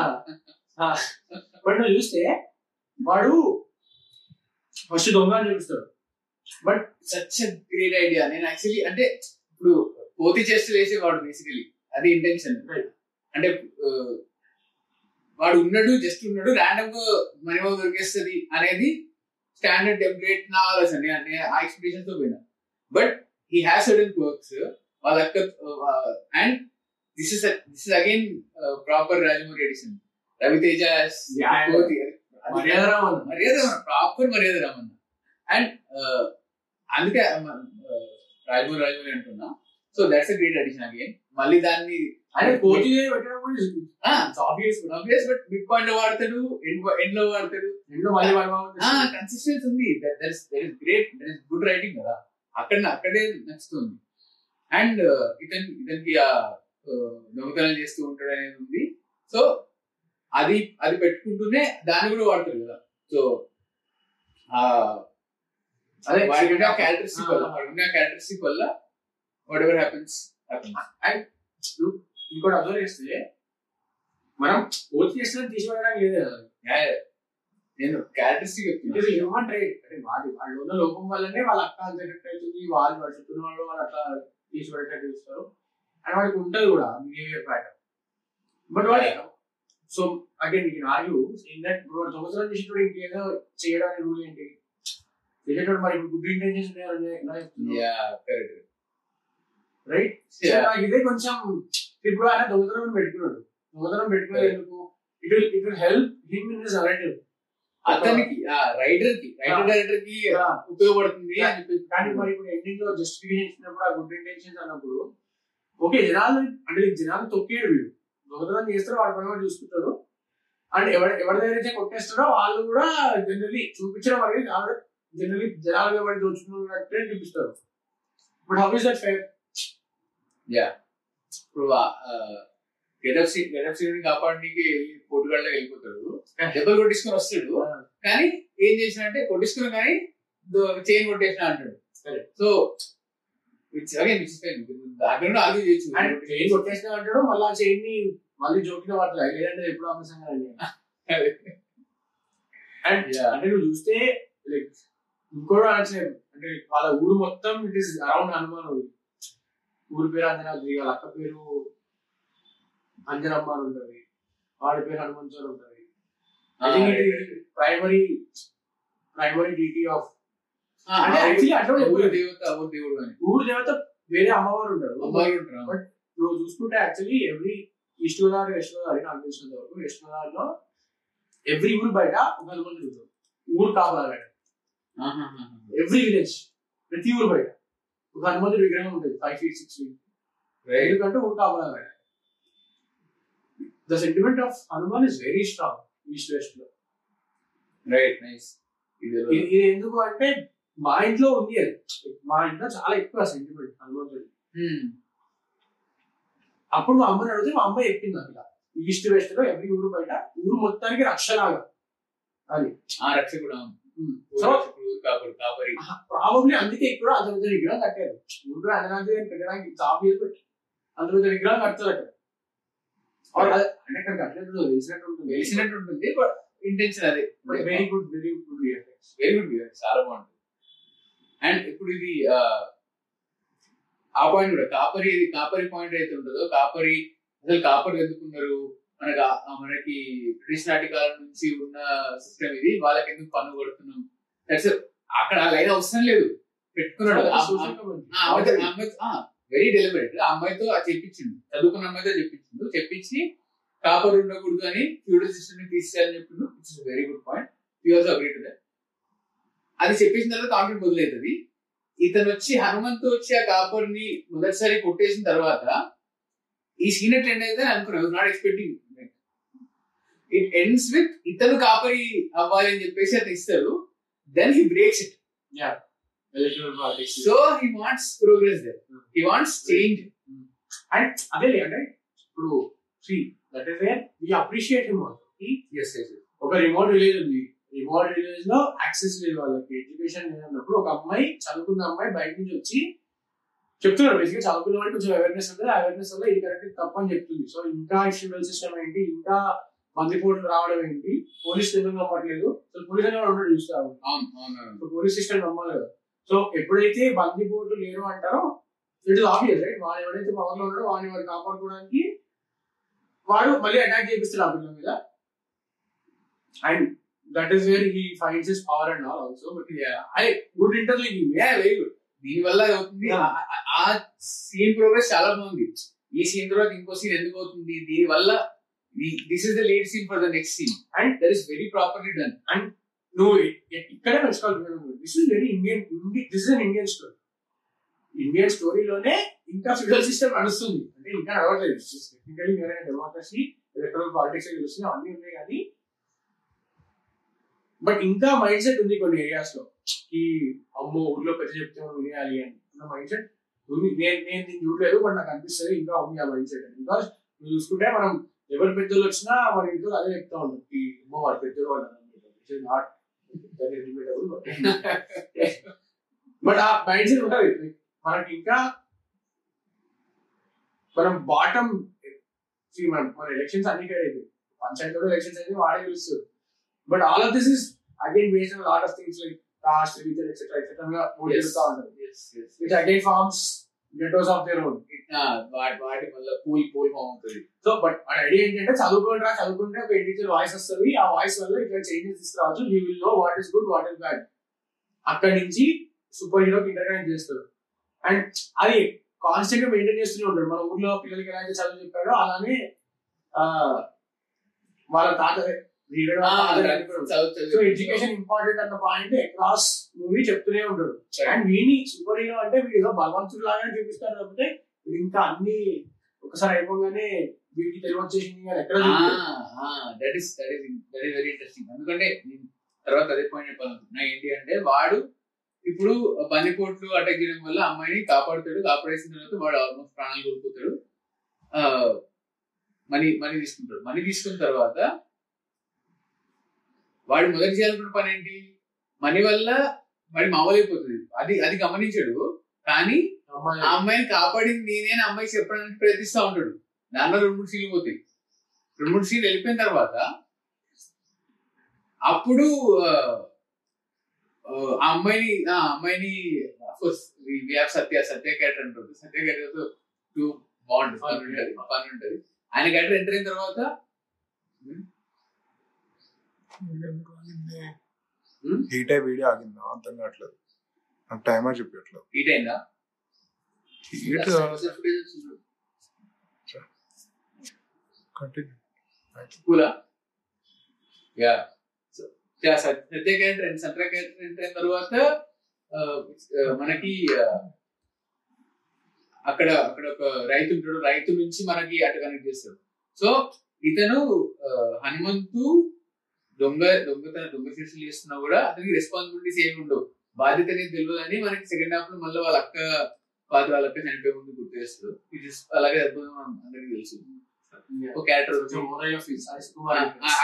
But నువ్వు చూస్తే వాడు ఫస్ట్ దొంగ అని చూపిస్తాడు బట్ సచ్ గ్రేట్ ఐడియా నేను యాక్చువల్లీ అంటే ఇప్పుడు కోతి చేస్తూ వేసేవాడు బేసికలీ అది ఇంటెన్షన్ Right. అంటే ఆ, వాడు ఉన్నాడు జస్ట్ ఉన్నాడు ర్యాండమ్ గా మనీ బాబు దొరికేస్తుంది అనేది స్టాండర్డ్ టెంప్లెట్ నా ఆలోచన నేను- నేను ఆ ఎక్స్పెక్టేషన్ తో పోయినా but he has certain works వాళ్ళ అక్క and this is this is again proper Rajamouli edition Ravi Teja as Yeah, yeah. కోతి మర్యాద రామన్ మర్యాద ప్రాపర్ మర్యాద రామన్న అండ్ అందుకే మ- ఆ, రాజమౌళి రాజమౌళి అంటున్నా so that's a great addition again మళ్ళీ దాన్ని ఆయన కోతి పెట్టినప్పుడు obvious obvious but big point లో వాడతాడు ఎండ్ లో వాడతాడు రెండో మళ్ళీ వాడు కన్సిస్టెన్సీ ఉంది that is great that is good writing కదా అక్కడ అక్కడే నచ్చుతుంది అండ్ ఇతను ఇతనికి ఆ ఆ, దొంగతనం చేస్తూ ఉంటాడు అనేది ఉంది సో అది అది పెట్టుకుంటూనే దాన్ని కూడా వాడతారు కదా సో అదే వాడికి ఉన్న క్యారెక్టరిస్టిక్ వల్ల వాడికి ఉన్న క్యారెక్టరిస్టిక్ వల్ల వాట్ ఎవర్ హ్యాపెన్స్ ఇంకోటి అబ్జర్వ్ చేస్తే మనం కోతి చేసిన తీసిపడడానికి లేదు కదా నేను characteristic it is human trait అంటే వాడి వాళ్ళు ఉన్న లోపం వల్లనే వాళ్ళ అక్క అంత ఎఫెక్ట్ అవుతుంది వాళ్ళు వాడు చుట్టూ వాళ్ళు వాళ్ళు అట్లా తీసిపడేటట్టు చూస్తారు అండ్ వాడికి ఉంటుంది కూడా బిహేవియర్ ప్యాటర్న్ బట్ వాడి సో అగైన్ నీకు ఆర్గ్యూ ఇన్ దట్ వాడు సంవత్సరం చేసేటప్పుడు ఇంకేదో చేయడానికి రూల్ ఏంటి చేసేటప్పుడు మరి good intentions yeah correct right నాకు ఇదే కొంచెం ఇప్పుడు ఆయన దొంగతనం పెట్టుకున్నాడు దొంగతనం పెట్టుకున్నాడు ఎందుకు it will it will help him in his narrative అతనికి రైటర్ కి రైటర్ డైరెక్టర్ కి ఉపయోగపడుతుంది అని చెప్పి కానీ మరి ఇప్పుడు ఎండింగ్ లో జస్టిఫికేషన్ ఇచ్చినప్పుడు ఆ గుడ్ ఇంటెన్షన్స్ అన్నప్పుడు ఓకే జనాలు అంటే జనాలు తొక్కేడు వీడు దొంగతనం చేస్తారో వాడి పని వాడు చూసుకుంటాడు అండ్ ఎవరి ఎవరి దగ్గర అయితే కొట్టేస్తారో వాళ్ళు కూడా జనరలీ చూపించడం అనేది జనరలీ జనాల మీద పడి దోచుకున్నట్టే చూపిస్తారు but how is that fair ఇప్పుడు గెటప్ సీన్ గెటప్ సీన్ కాపాడడానికి పోటుగాళ్ళ వెళ్ళిపోతాడు దెబ్బలు కొట్టించుకొని వస్తాడు కానీ ఏం చేసినంటే కొట్టించుకున్నా కానీ చైన్ కొట్టేసిన అంటాడు Correct. సో అగైన్ దాంట్లో కూడా ఆర్గ్యూ చేయొచ్చు అండ్ చైన్ కొట్టేసిన అంటాడు మళ్ళీ ఆ చైన్ ని మళ్ళీ జోకిన వాటిలో లేదంటే ఎప్పుడు అమ్మేసాం కదండి అండ్ Yeah. అంటే నువ్వు చూస్తే లైక్ ఇంకోటి అనట్లేదు అంటే వాళ్ళ ఊరు మొత్తం ఇట్ ఈస్ అరౌండ్ హనుమాన్ ఊరు ఊరి పేరు అంజనాద్రి వాళ్ళ అక్క పేరు అంజనమ్మ అని ఉంటది వాడి పేరు హనుమంత్ అని ఉంటది ప్రైమరీ ప్రైమరీ డిటీ ఆఫ్ అంటే actually అట్లా కూడా ఊరు దేవత ఊరు దేవుడు అని ఊరు దేవత వేరే అమ్మవారు ఉంటారు అమ్మాయిలు ఉంటారు But నువ్వు చూసుకుంటే actually every East Godavari West Godavari నాకు తెలిసినంత వరకు వెస్ట్ గోదావరిలో ఎవ్రీ ఊరు బయట ఒక హనుమంతుడు తిరుగుతారు ఊరు కాపలా బయట ఆహాహాహా. ఎవ్రీ విలేజ్ ప్రతి ఊరు బయట ఒక హనుమంతుడి విగ్రహం ఉంటుంది five feet six feet Right. ఎందుకంటే ఊరు కాపలా బయట the sentiment of Hanuman is very strong East West లో రైట్ నైస్ ఇది ఇది ఇది ఎందుకు అంటే మా ఇంట్లో ఉంది అది మా ఇంట్లో చాలా ఎక్కువ సెంటిమెంట్ హనుమంతుడి Hmm. అప్పుడు మా అమ్మని అడిగితే మా అమ్మ చెప్పింది అట్లా ఈస్ట్ వెస్ట్ లో ఎవ్రీ ఊరు బయట ఊరు మొత్తానికి రక్షలాగా అది ఆ రక్షకుడు ఊరు సో రక్షకుడు కాపరి కాపరి ప్రాబబ్లీ అందుకే ఇక్కడ అంత పెద్ద విగ్రహం కట్టారు ఊరు అన్నదాన్ని పెట్టడానికి జాబ్ పెట్టి అంత పెద్ద విగ్రహం కడతారు అక్కడ Or అది- అంటే అక్కడ కట్టలేదు తెలిసినట్టు ఉంటుంది తెలిసినట్టు ఉంటుంది బట్ ఇంటెన్షన్ అదే very good very good VFX very good చాలా బాగుంటుంది అండ్ ఇప్పుడు ఇది ఆ, ఆ పాయింట్ కూడా కాపరి ఇది కాపరి పాయింట్ అయితే ఉంటుందో కాపరి అసలు కాపరి ఎందుకున్నారు మనకి ఆ- ఆ మనకి బ్రిటిష్ నాటి కాలం నుంచి ఉన్న సిస్టమ్ ఇది వాళ్ళకి ఎందుకు పన్ను కొడుతున్నాం దట్స్ అక్కడ ఆ లైన్ అవసరం లేదు పెట్టుకున్నాడు వెరీ డెలిబరేట్ ఆ అమ్మాయితో అది చెప్పించిండు చదువుకున్న అమ్మాయితో చెప్పించిండు చెప్పించి కాపరి ఉండకూడదు అని ఫ్యూడల్ సిస్టమ్ ని తీసేయాలని చెప్పిండు it's very good point you also agree to that అది చెప్పించిన తర్వాత కాన్ఫిడెంట్ మొదలవుతుంది ఇతను వచ్చి హనుమంతు వచ్చి ఆ కాపర్ని మొదటిసారి కొట్టేసిన తర్వాత ఈ సీన్ ఎట్లా ఎండ్ అయితే అనుకున్నాను not expecting it ends with ఇతను కాపరి అవ్వాలి అని చెప్పేసి అతను ఇస్తాడు then he breaks it electoral politics so he wants progress there he wants change and అదే అంటే ఇప్పుడు see that is where we appreciate him yes yes ఒక రిమోట్ విలేజ్ ఉంది రిమోట్ విలేజ్ లో యాక్సెస్ లేదు వాళ్ళకి ఎడ్యుకేషన్ లేనప్పుడు ఒక అమ్మాయి చదువుకున్న అమ్మాయి బయట నుంచి వచ్చి చెప్తున్నారు బేసిక్గా చదువుకున్న వాడికి కొంచెం అవేర్నెస్ ఉంటుంది అవేర్నెస్ వల్ల ఇది కరెక్ట్ తప్పు అని చెప్తుంది సో ఇంకా ఇష్యూబల్ సిస్టమ్ ఏంటి ఇంకా బందిపోట్లు రావడం ఏంటి పోలీస్ ఎందుకు నమ్మట్లేదు సో పోలీస్ అనే ఉండడు చూస్తారు అవును అవును సో పోలీస్ సిస్టమ్ నమ్మాలి కదా సో ఎప్పుడైతే బందిపోట్లు లేరు అంటారో ఇట్ ఇస్ ఆబ్వియస్ రైట్ వాడు ఎవడైతే పవర్ లో ఉన్నాడో వాడిని వాడు కాపాడుకోవడానికి వాడు మళ్ళీ అటాక్ చేపిస్తాడు ఆ పిల్లల మీద and that is where he finds his power and all also but I good interlinking very good దీని వల్ల అవుతుంది Yeah. ఆ- ఆ- ఆ సీన్ ప్రోగ్రెస్ చాలా బాగుంది ఈ సీన్ తర్వాత ఇంకో సీన్ ఎందుకు అవుతుంది దీని వల్ల this is the late scene for the next scene and that is very properly done నువ్వు ఇ- ఇక్కడే మెచ్చుకోవాలి this is very Indian this is an Indian story Indian స్టోరీలోనే ఇంకా ఫిడల్ సిస్టమ్ నడుస్తుంది అంటే ఇంకా నడవట్లేదు టెక్నికలీ వేరే డెమోక్రసీ ఎలక్ట్రల్ పాలిటిక్స్ తెలుస్తున్నాయి అన్ని ఉన్నాయి కానీ బట్ ఇంకా మైండ్ సెట్ ఉంది కొన్ని ఏరియాస్ లో ఈ అమ్మో ఊర్లో పెద్ద చెప్తే మనం వినేయాలి అని అన్న మైండ్ సెట్ ఉంది నేను నేను దీన్ని చూడలేదు బట్ నాకు అనిపిస్తుంది ఇంకా ఉంది ఆ మైండ్ సెట్ బికాస్ నువ్వు చూసుకుంటే మనం ఎవరు పెద్దలు వచ్చినా మన ఇంట్లో అదే చెప్తా ఉంటాం ఈ అమ్మ వాడు పెద్దలు వాళ్ళు నాట్ బట్ ఆ మైండ్ సెట్ ఉంటుంది Like, మనకి ఇంకా మనం బాటమ్ మనం మన ఎలక్షన్స్ అన్ని అయితే పంచాయతీలో ఎలక్షన్స్ అయితే వాడే గెలుస్తుంది but all of this is again based on lot of things like caste religion etcetera etcetera మూడు జరుగుతూ ఉంటుంది which again forms ghettos of their own వాటి వాటి వల్ల పూల్ పూల్ ఫామ్ అవుతుంది సో బట్ మన ఐడియా ఏంటంటే చదువుకుంటా చదువుకుంటే ఒక ఇండివిజువల్ వాయిస్ వస్తుంది ఆ వాయిస్ వల్ల ఇక్కడ చేంజెస్ తీసుకురావచ్చు you will know what is good what is bad అక్కడి నుంచి సూపర్ హీరోకి ఇంటర్కనెక్ట్ చేస్తారు అండ్ అది కాన్స్టెంట్ గా మెయింటైన్ చేస్తూనే ఉంటాడు మన ఊర్లో పిల్లలకి ఎలా అయితే చదువు చెప్పాడో అలానే ఆ, వాళ్ళ తాత వీడు వాళ్ళ తాత చనిపోయాడు. సో ఎడ్యుకేషన్ ఇంపార్టెంట్ అన్న పాయింట్ అక్రాస్ మూవీ చెప్తూనే ఉంటాడు అండ్ వీని సూపర్ హీరో అంటే వీడు ఏదో భగవంతుడు లాగానే చూపిస్తారు కాకపోతే వీడు ఇంకా అన్ని ఒకసారి అయిపోగానే వీడికి తెలివి వచ్చేసింది కానీ ఎక్కడ చూపించడు. That is that is that is very interesting ఎందుకంటే నేను తర్వాత అదే పాయింట్ చెప్పాలనుకుంటున్నా ఏంటి అంటే వాడు ఇప్పుడు బందిపోట్లు అటాక్ చేయడం వల్ల అమ్మాయిని కాపాడుతాడు కాపాడేసిన తర్వాత వాడు ఆల్మోస్ట్ ప్రాణాలు కోల్పోతాడు ఆ, మనీ మనీ తీసుకుంటాడు మనీ తీసుకున్న తర్వాత వాడు మొదటి చేయాలనుకున్న పని ఏంటి మనీ వల్ల వాడి మామూలైపోతుంది అది అది గమనించాడు కానీ అమ్మాయి ఆ అమ్మాయిని కాపాడింది నేనే అని అమ్మాయికి చెప్పడానికి ప్రయత్నిస్తూ ఉంటాడు దానిలో రెండు మూడు సీన్లు పోతాయి రెండు మూడు సీన్లు వెళ్ళిపోయిన తర్వాత అప్పుడు ఆ, ఆ ఆ అమ్మాయిని ఆ అమ్మాయిని కోర్స్ సత్య సత్య క్యారెక్టర్ అంటుంది సత్య క్యారెక్టర్ టూ బాగుంటుంది ఫన్ ఉంటుంది ఫన్ ఉంటుంది ఆయన క్యారెక్టర్ ఎంటర్ అయిన తర్వాత హీట్ అయి వీడియో ఆగిందా అర్థం కావట్లేదు నాకు టైమర్ చెప్పట్లేదు హీట్ అయిందా హీట్ కంటిన్యూ కూలా yeah so Satya character Satya character enter అయిన తర్వాత ఆ, ఆ, మనకి ఆ, అక్కడ అక్కడ ఒక రైతు ఉంటాడు రైతు నుంచి మనకి అటు కనెక్ట్ చేస్తాడు సో ఇతను ఆ, హనుమంతు దొంగ దొంగతన దొంగ శిక్షలు చేస్తున్నా కూడా అతనికి రెస్పాన్సిబిలిటీస్ ఏమి ఉండవు బాధ్యత అనేది తెలియదు అని మనకి సెకండ్ హాఫ్ లో మళ్ళీ వాళ్ళ అక్క పాత్ర వాళ్ళ అక్క చనిపోయే ముందు గుర్తు చేస్తారు ఇట్ ఇస్ అలాగే అద్భుతం మన అందరికీ తెలుసు ఒక క్యారెక్టర్ కొంచెం ఓరై ఆఫ్ హిస్ హై స్కూల్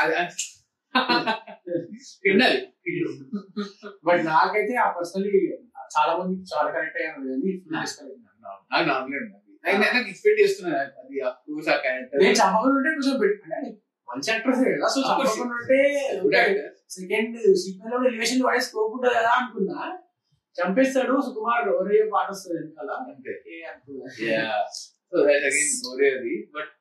వినాలి బట్ నాకైతే ఆ పర్సనలీ చాలా మంది చాలా కరెక్ట్ అయ్యాను కానీ full disconnect. నాకు నార్మల్ నాకు ఎక్స్పెక్ట్ చేస్తున్నా అది కోర్స్ ఆ క్యారెక్టర్ నేను చంపకుండా ఉంటే కొంచెం పెట్- అంటే మంచి యాక్టర్స్ కదా సో Of course. చంపకుండా ఉంటే గుడ్ యాక్టర్ సెకండ్ సీక్వెల్ లో ఎలివేషన్ వాడే స్కోప్ ఉంటుంది కదా అనుకున్నా చంపేస్తాడు సుకుమార్ ఒరే పాట వస్తుంది వెనకాల అంతే ఏ అనుకున్నా. సో దట్ అగైన్ ఒరే అది బట్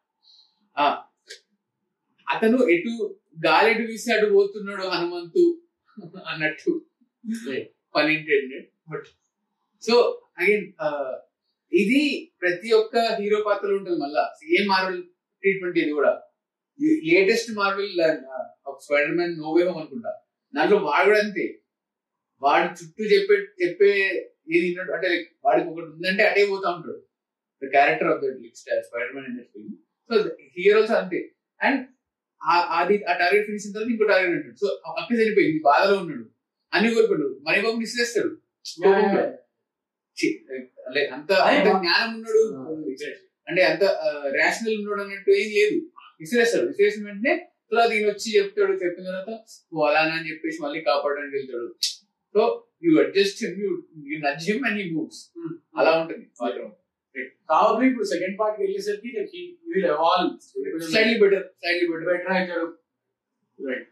అతను ఎటు గాలి ఎటు వీసి అటు పోతున్నాడు హనుమంతు అన్నట్టు పని ఇంటెండెడ్ బట్ సో అగైన్ ఇది ప్రతి ఒక్క హీరో పాత్రలో ఉంటుంది మళ్ళా సేమ్ మార్వెల్ ట్రీట్మెంట్ ఇది కూడా latest Marvel Spider Man No Way Home అనుకుంటా దాంట్లో వాడు కూడా అంతే వాడు చుట్టూ చెప్పే చెప్పే ఏది విన్నట్టు అంటే like వాడికి ఒకటి ఉందంటే అటే పోతా ఉంటాడు the character of that Spider Man in that film so heroes అంతే అండ్ అది ఆ టార్గెట్ ఫినిష్ తర్వాత ఇంకో టార్గెట్ ఉంటాడు సో అక్కడ చనిపోయింది బాధలో ఉన్నాడు అన్ని కోరుకున్నాడు మనీ బాబు మిస్ చేస్తాడు చి- లే, అంత అదే అంత వా- జ్ఞానం ఉన్నాడు అంటే అంత రేషనల్ ఉన్నాడు అన్నట్టు ఏం లేదు విసిరేస్తాడు విసిరేసిన వెంటనే తర్వాత ఈయన వచ్చి చెప్తాడు చెప్పిన తర్వాత "ఓ, అలానా అని చెప్పేసి మళ్ళీ కాపాడడానికి వెళ్తాడు so you adjust him you you nudge him and you moves అలా ఉంటుంది మాత్రం కాబట్టి ఇప్పుడు సెకండ్ పార్ట్ వెళ్ళేసరికి will evolve slightly better slightly better better అవుతాడు రైట్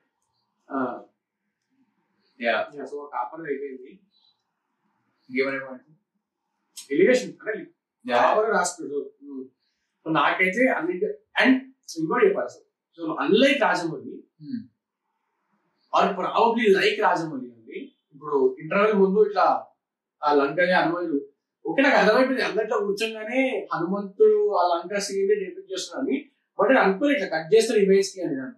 యా సో కాపర్ అయిపోయింది ఇంకేమైనా ఎలివేషన్ అంటే కాపర్ రాస్తాడు సో నాకైతే అన్ని అండ్ ఇంకోటి చెప్పాలి sir so unlike Rajamouli Hmm. Or probably like Rajamouli అండి ఇప్పుడు ఇంటర్వెల్ ముందు ఇట్లా ఆ లంకని హనుమంతుడు ఓకే నాకు అర్థమైపోయింది అందరిలో కూర్చోగానే హనుమంతుడు ఆ లంక సీన్ డెపిక్ట్ చేస్తున్నాను బట్ నేను అనుకోలేదు ఇట్లా కట్ చేస్తారు ఇమేజ్ కి అని నాకు.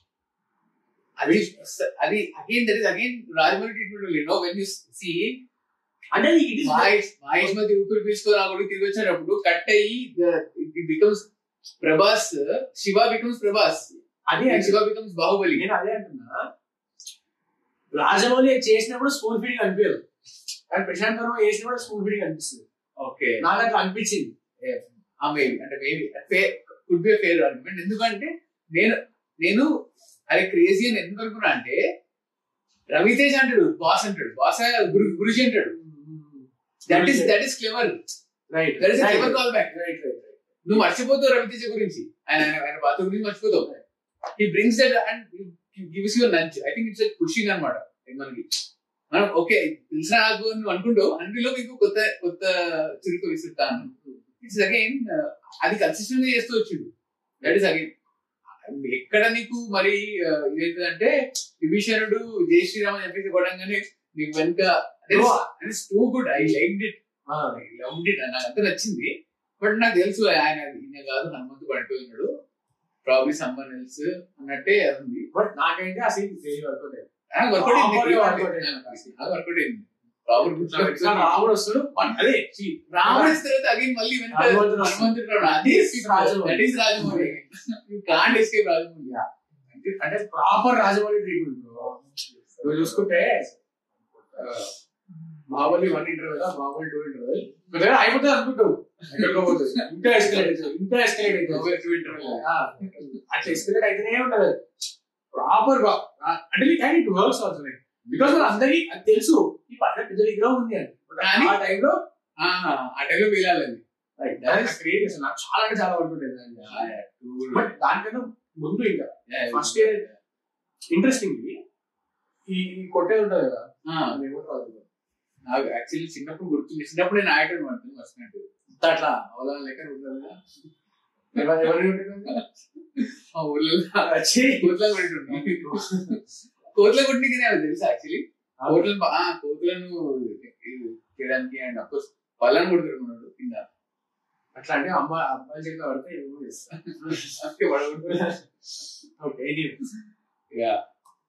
అది అది again that is again Rajamouli treatment no when you see అంటే ఇట్ ఇస్ మహేష్ మహేష్ మధ్య ఊపిరి పీల్చుకొని ఆ గుడికి తిరిగి వచ్చేటప్పుడు కట్ అయ్యి it becomes Prabhas Shiva becomes Prabhas అది and శివ బికమ్స్ బాహుబలి నేను అదే అంటున్నా రాజమౌళి చేసినప్పుడు స్కూల్ ఫీడింగ్ అనిపించదు కానీ ప్రశాంత్ వర్మ చేసినప్పుడు స్కూల్ ఫీడింగ్ అనిపిస్తుంది ఓకే నాకు అట్లా అనిపించింది మేబీ అంటే maybe could be fair argument ఎందుకంటే నేను నేను అరే క్రేజీ అని ఎందుకు అనుకున్నా అంటే రవితేజ్ అంటాడు బాస్ అంటాడు బాస్ గురు గురుజీ అంటాడు that is that is clever right that is clever call back right right నువ్వు మర్చిపోతావు రవితేజ గురించి ఆయన ఆయన ఆయన పాత్ర గురించి మర్చిపోతావు he brings that and gives your lunch I think it's pushing అనమాట మనకి మనం ఓకే తెలిసిన నాకు అని నువ్వు అనుకుంటావు అందులో మీకు కొత్త కొత్త చురుకు విసురుతాను ఇట్స్ అగైన్ అది కన్సిస్టెంట్ గా చేస్తూ వచ్చిండు దట్ ఈస్ అగైన్ ఎక్కడ నీకు మరి ఇదేంటంటే విభీషణుడు జై శ్రీరామ్ అని చెప్పేసి కొట్టంగానే నీకు వెనుక too good I like it love it నాకు అంత నచ్చింది బట్ నాకు తెలుసు ఆయన ఈయన కాదు హనుమంతు పడిపోయి ఉన్నాడు ప్రాబ్లీ సమ్మన్ ఎల్స్ అన్నట్టే అది ఉంది బట్ నాకైతే ఆ సీన్ వర్కౌట్ అయ్యింది వర్కౌట్ Proper workout అయింది. వర్కౌట్ అయింది రాముడు రాముడు వస్తాడు మన- అదే see, రాముడు తర్వాత అగైన్ మళ్ళీ వెనక హనుమంతుడు వస్తాడు. హనుమంతుడు రావడం అది Rajamouli. That is Rajamouli you can't escape Rajamouli అంటే ప్రాపర్ రాజమౌళి ట్రీట్మెంట్ నువ్వు చూసుకుంటే ఆ, Baahubali one interval Baahubali two interval కొద్దిగా అయిపోతుంది అనుకుంటావు ఎక్కడికో పోతుంది ఇంకా ఎస్కలేట్ అవుతుంది ఇంకా ఎస్కలేట్ అవుతుంది ఆ, అట్లా ఎస్కలేట్ అయితేనే ఉంటది ప్రాపర్ గా ఆ, అంటే కానీ it works also like because అందరికి అది తెలుసు ఈ పంట పెద్ద విగ్రహం ఉంది అని But కానీ- ఆ టైంలో ఆ టైంలో వీలాలని క్రియేట్ చేస్తాను నాకు చాలా అంటే చాలా వర్క్ ఉంటుంది బట్ దానికన్నా ముందు ఇంకా ఫస్ట్ ఇంట్రెస్టింగ్ ఈ ఈ కొట్టే ఉంటది కదా అది ఏమంటారు అది? నాకు యాక్చువల్లీ చిన్నప్పుడు గుర్తుంది చిన్నప్పుడు నేను ఆడటం పడుతుంది మర్చినట్టు ఇంత అట్లా అవలా లెక్క ఉంటుంది కదా. ఎవరు ఎవరు ఉంటుంది? ఆ ఊళ్ళో వచ్చి కోతులను పెట్టుంటాం కోతుల కొట్టినకనే అది తెలుసు యాక్చువల్లీ కోతులను బా- ఆ, కోతులను చేయడానికి అండ్ అఫ్ కోర్స్ వాళ్ళని కొడుతున్నాడు కింద అట్లా అంటే అమ్మాయి అబ్బాయి చేతిలో పడితే ఏమో చేస్తా అందుకే వాడు ఓకే ఇది Yeah.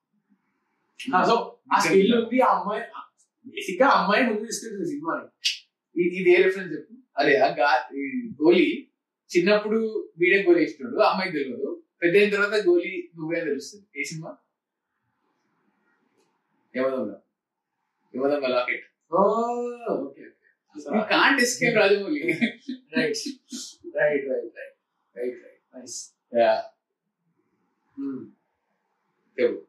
సో ఆ స్కిల్ ఉంది ఆ అమ్మాయి బేసిక్ గా ఆ అమ్మాయి ముందు తీసుకెళ్తుంది సినిమాని ఇది ఇది ఏ రిఫరెన్స్ చెప్పు అదే ఆ గా- ఈ గోలీ చిన్నప్పుడు వీడే గోలీ వేసినాడు అమ్మాయికి తెలియదు పెద్ద అయిన తర్వాత గోలీ నువ్వే తెలుస్తుంది ఏ సినిమా Yamadonga Yamadonga locket okay you can't escape Rajamouli right right right right right right nice Yeah. చెప్పు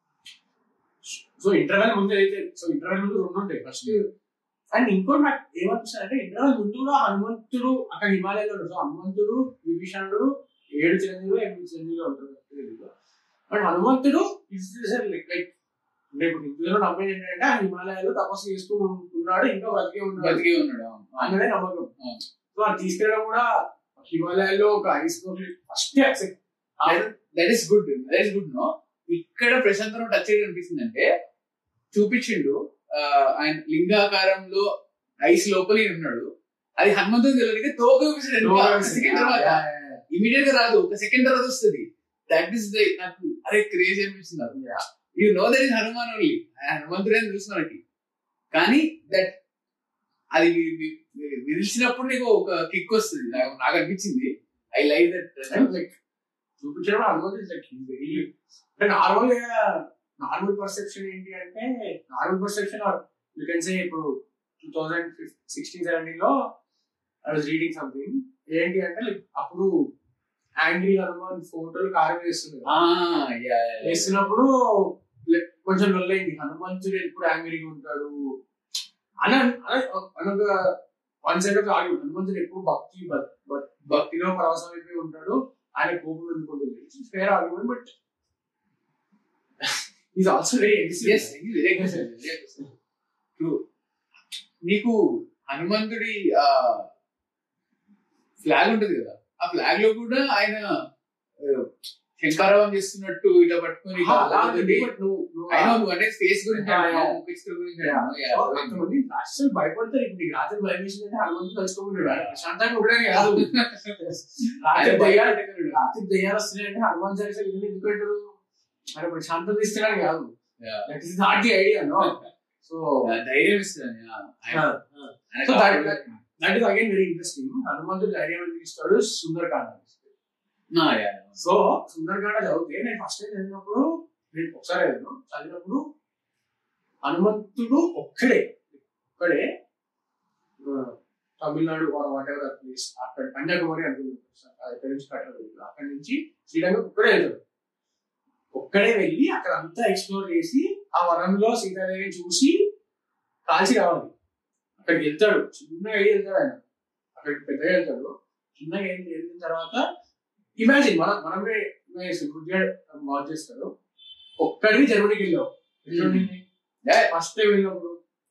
సో ఇంటర్వెల్ ముందు అయితే సో ఇంటర్వెల్ ముందు రెండు ఉంటాయి ఫస్ట్ అండ్ ఇంకోటి నాకు ఏమనిపిస్తుంది అంటే ఇంటర్వెల్ ముందు కూడా హనుమంతుడు అక్కడ హిమాలయాలో ఉంటాడు సో హనుమంతుడు విభీషణుడు ఏడు చిరంజీవులు ఎనిమిది చిరంజీవులు ఉంటారు బట్ హనుమంతుడు ఇస్ లైక్ లైక్ అంటే ఇప్పుడు హిందువులో నమ్మేది ఏంటంటే ఆ హిమాలయాలు తపస్సు చేస్తూ ఉన్నాడు ఇంకా బ్రతికే ఉన్నాడు బతికే ఉన్నాడు అవును. అన్నదే నమ్మకం అవును. సో అది తీసుకెళ్ళడం కూడా హిమాలయాల్లో ఒక ice first accept that is good that is good no ఇక్కడ ప్రశాంత్ టచ్ చేయడం అనిపిస్తుంది అంటే చూపించిండు ఆ, ఆయన లింగాకారంలో ఐస్ లోపల ఈయన ఉన్నాడు అది హనుమంతుడు తెలియదు తోక చూపించాడు సెకండ్ తర్వాత ఇమీడియట్ గా రాదు ఒక సెకండ్ తర్వాత వస్తుంది దట్ ఈస్ ద నాకు అరే క్రేజ్ అనిపించింది నాకు you know that is Hanuman only హనుమంతుడే అని తెలుసు మనకి కానీ దట్ అది వి- వి- వి- విదిల్చినప్పుడు నీకు ఒక కిక్ వస్తుంది నాకు నాకు అనిపించింది ఐ లైక్ దట్ లైక్ చూపించడం హనుమంతుడు లైక్ అంటే నార్మల్ గా నార్మల్ పర్సెప్షన్ ఏంటి అంటే normal perception you can say ఇప్పుడు టూ థౌజండ్ సిక్స్టీన్ సెవెంటీన్ లో ఐ వాజ్ రీడింగ్ సంథింగ్ ఏంటి అంటే లైక్ అప్పుడు యాంగ్రీ హనుమాన్ ఫోటోలు కారం వేస్తున్నారు ఆ, yeah, yeah, yeah. వేస్తున్నప్పుడు like కొంచెం లొల్లైంది హనుమంతుడు ఎప్పుడు యాంగ్రీగా ఉంటాడు అని అనొక వన్ సైడ్ ఆఫ్ ఆగి హనుమంతుడు ఎప్పుడు భక్తి భక్- భక్- భక్తిలో ప్రవాసం అయిపోయి ఉంటాడు ఆయన కోపం ఎందుకు ఉంటుంది fair argument but is also very Yes, ఇది very aggressive, very aggressive. True. నీకు హనుమంతుడి ఆ ఫ్లాగ్ ఉంటది కదా ఆ ఫ్లాగ్ లో కూడా ఆయన ఆ, శంకారావం చేస్తున్నట్టు ఇలా పట్టుకొని ఇలా అలాగండి. అయినా నువ్వు అంటే స్పేస్ గురించి Yeah, అంటున్నావు, yeah. physical గురించి Yeah. అంటున్నావు. Yeah, అర్థమైంది. కొంతమంది అసలు భయపడతారు ఇప్పుడు నీకు రాత్రి భయం వేసిందంటే హనుమంతుడు కలుసుకోకుండా ప్రశాంతంగా ఉండడానికి కాదు ఆయన రాత్రి దయ్యాలు భయపడ్డాడు. రాత్రి దయ్యాలు వస్తున్నాయంటే హనుమాన్ చాలీసా ఇల్లు ఎందుకు పెట్టరు ఆయన ప్రశాంతత ఇస్తున్నాడు కాదు Yeah. That is not the idea no so Yeah, ధైర్యం ఇస్తుంది yeah. ఆయన- ఆయన So that- కాపాడు- that is again very interesting హనుమంతుడు ధైర్యం ఎందుకు ఇస్తాడు Sundarakanda Ah, yeah. So Sundarakanda చదివితే నేను ఫస్ట్ టైం చదివినప్పుడు నేను ఒకసారి చదివాను చదివినప్పుడు హనుమంతుడు ఒక్కడే ఒక్కడే ఆ, తమిళనాడు వాట్ ఎవర్ ప్లేస్ అక్కడ కన్యాకుమారి అనుకుంటున్నాను ఎక్కడి నుంచి కట్టడు అక్కడి నుంచి శ్రీలంక ఒక్కడే వెళ్తాడు ఒక్కడే వెళ్ళి అక్కడ అంతా ఎక్స్ప్లోర్ చేసి ఆ వనంలో సీతాదేవిని చూసి కాల్చి రావాలి అక్కడికి వెళ్తాడు చిన్నగా వెళ్ళి వెళ్తాడు ఆయన అక్కడికి పెద్దగా వెళ్తాడు చిన్నగా వెళ్ళి వెళ్ళిన తర్వాత ఇమాజిన్ మనం మనమే మార్క్ చేస్తాడు ఒక్కడివి జర్మనీకి వెళ్ళావు Yeah. ఫస్ట్ టైం వెళ్ళినప్పుడు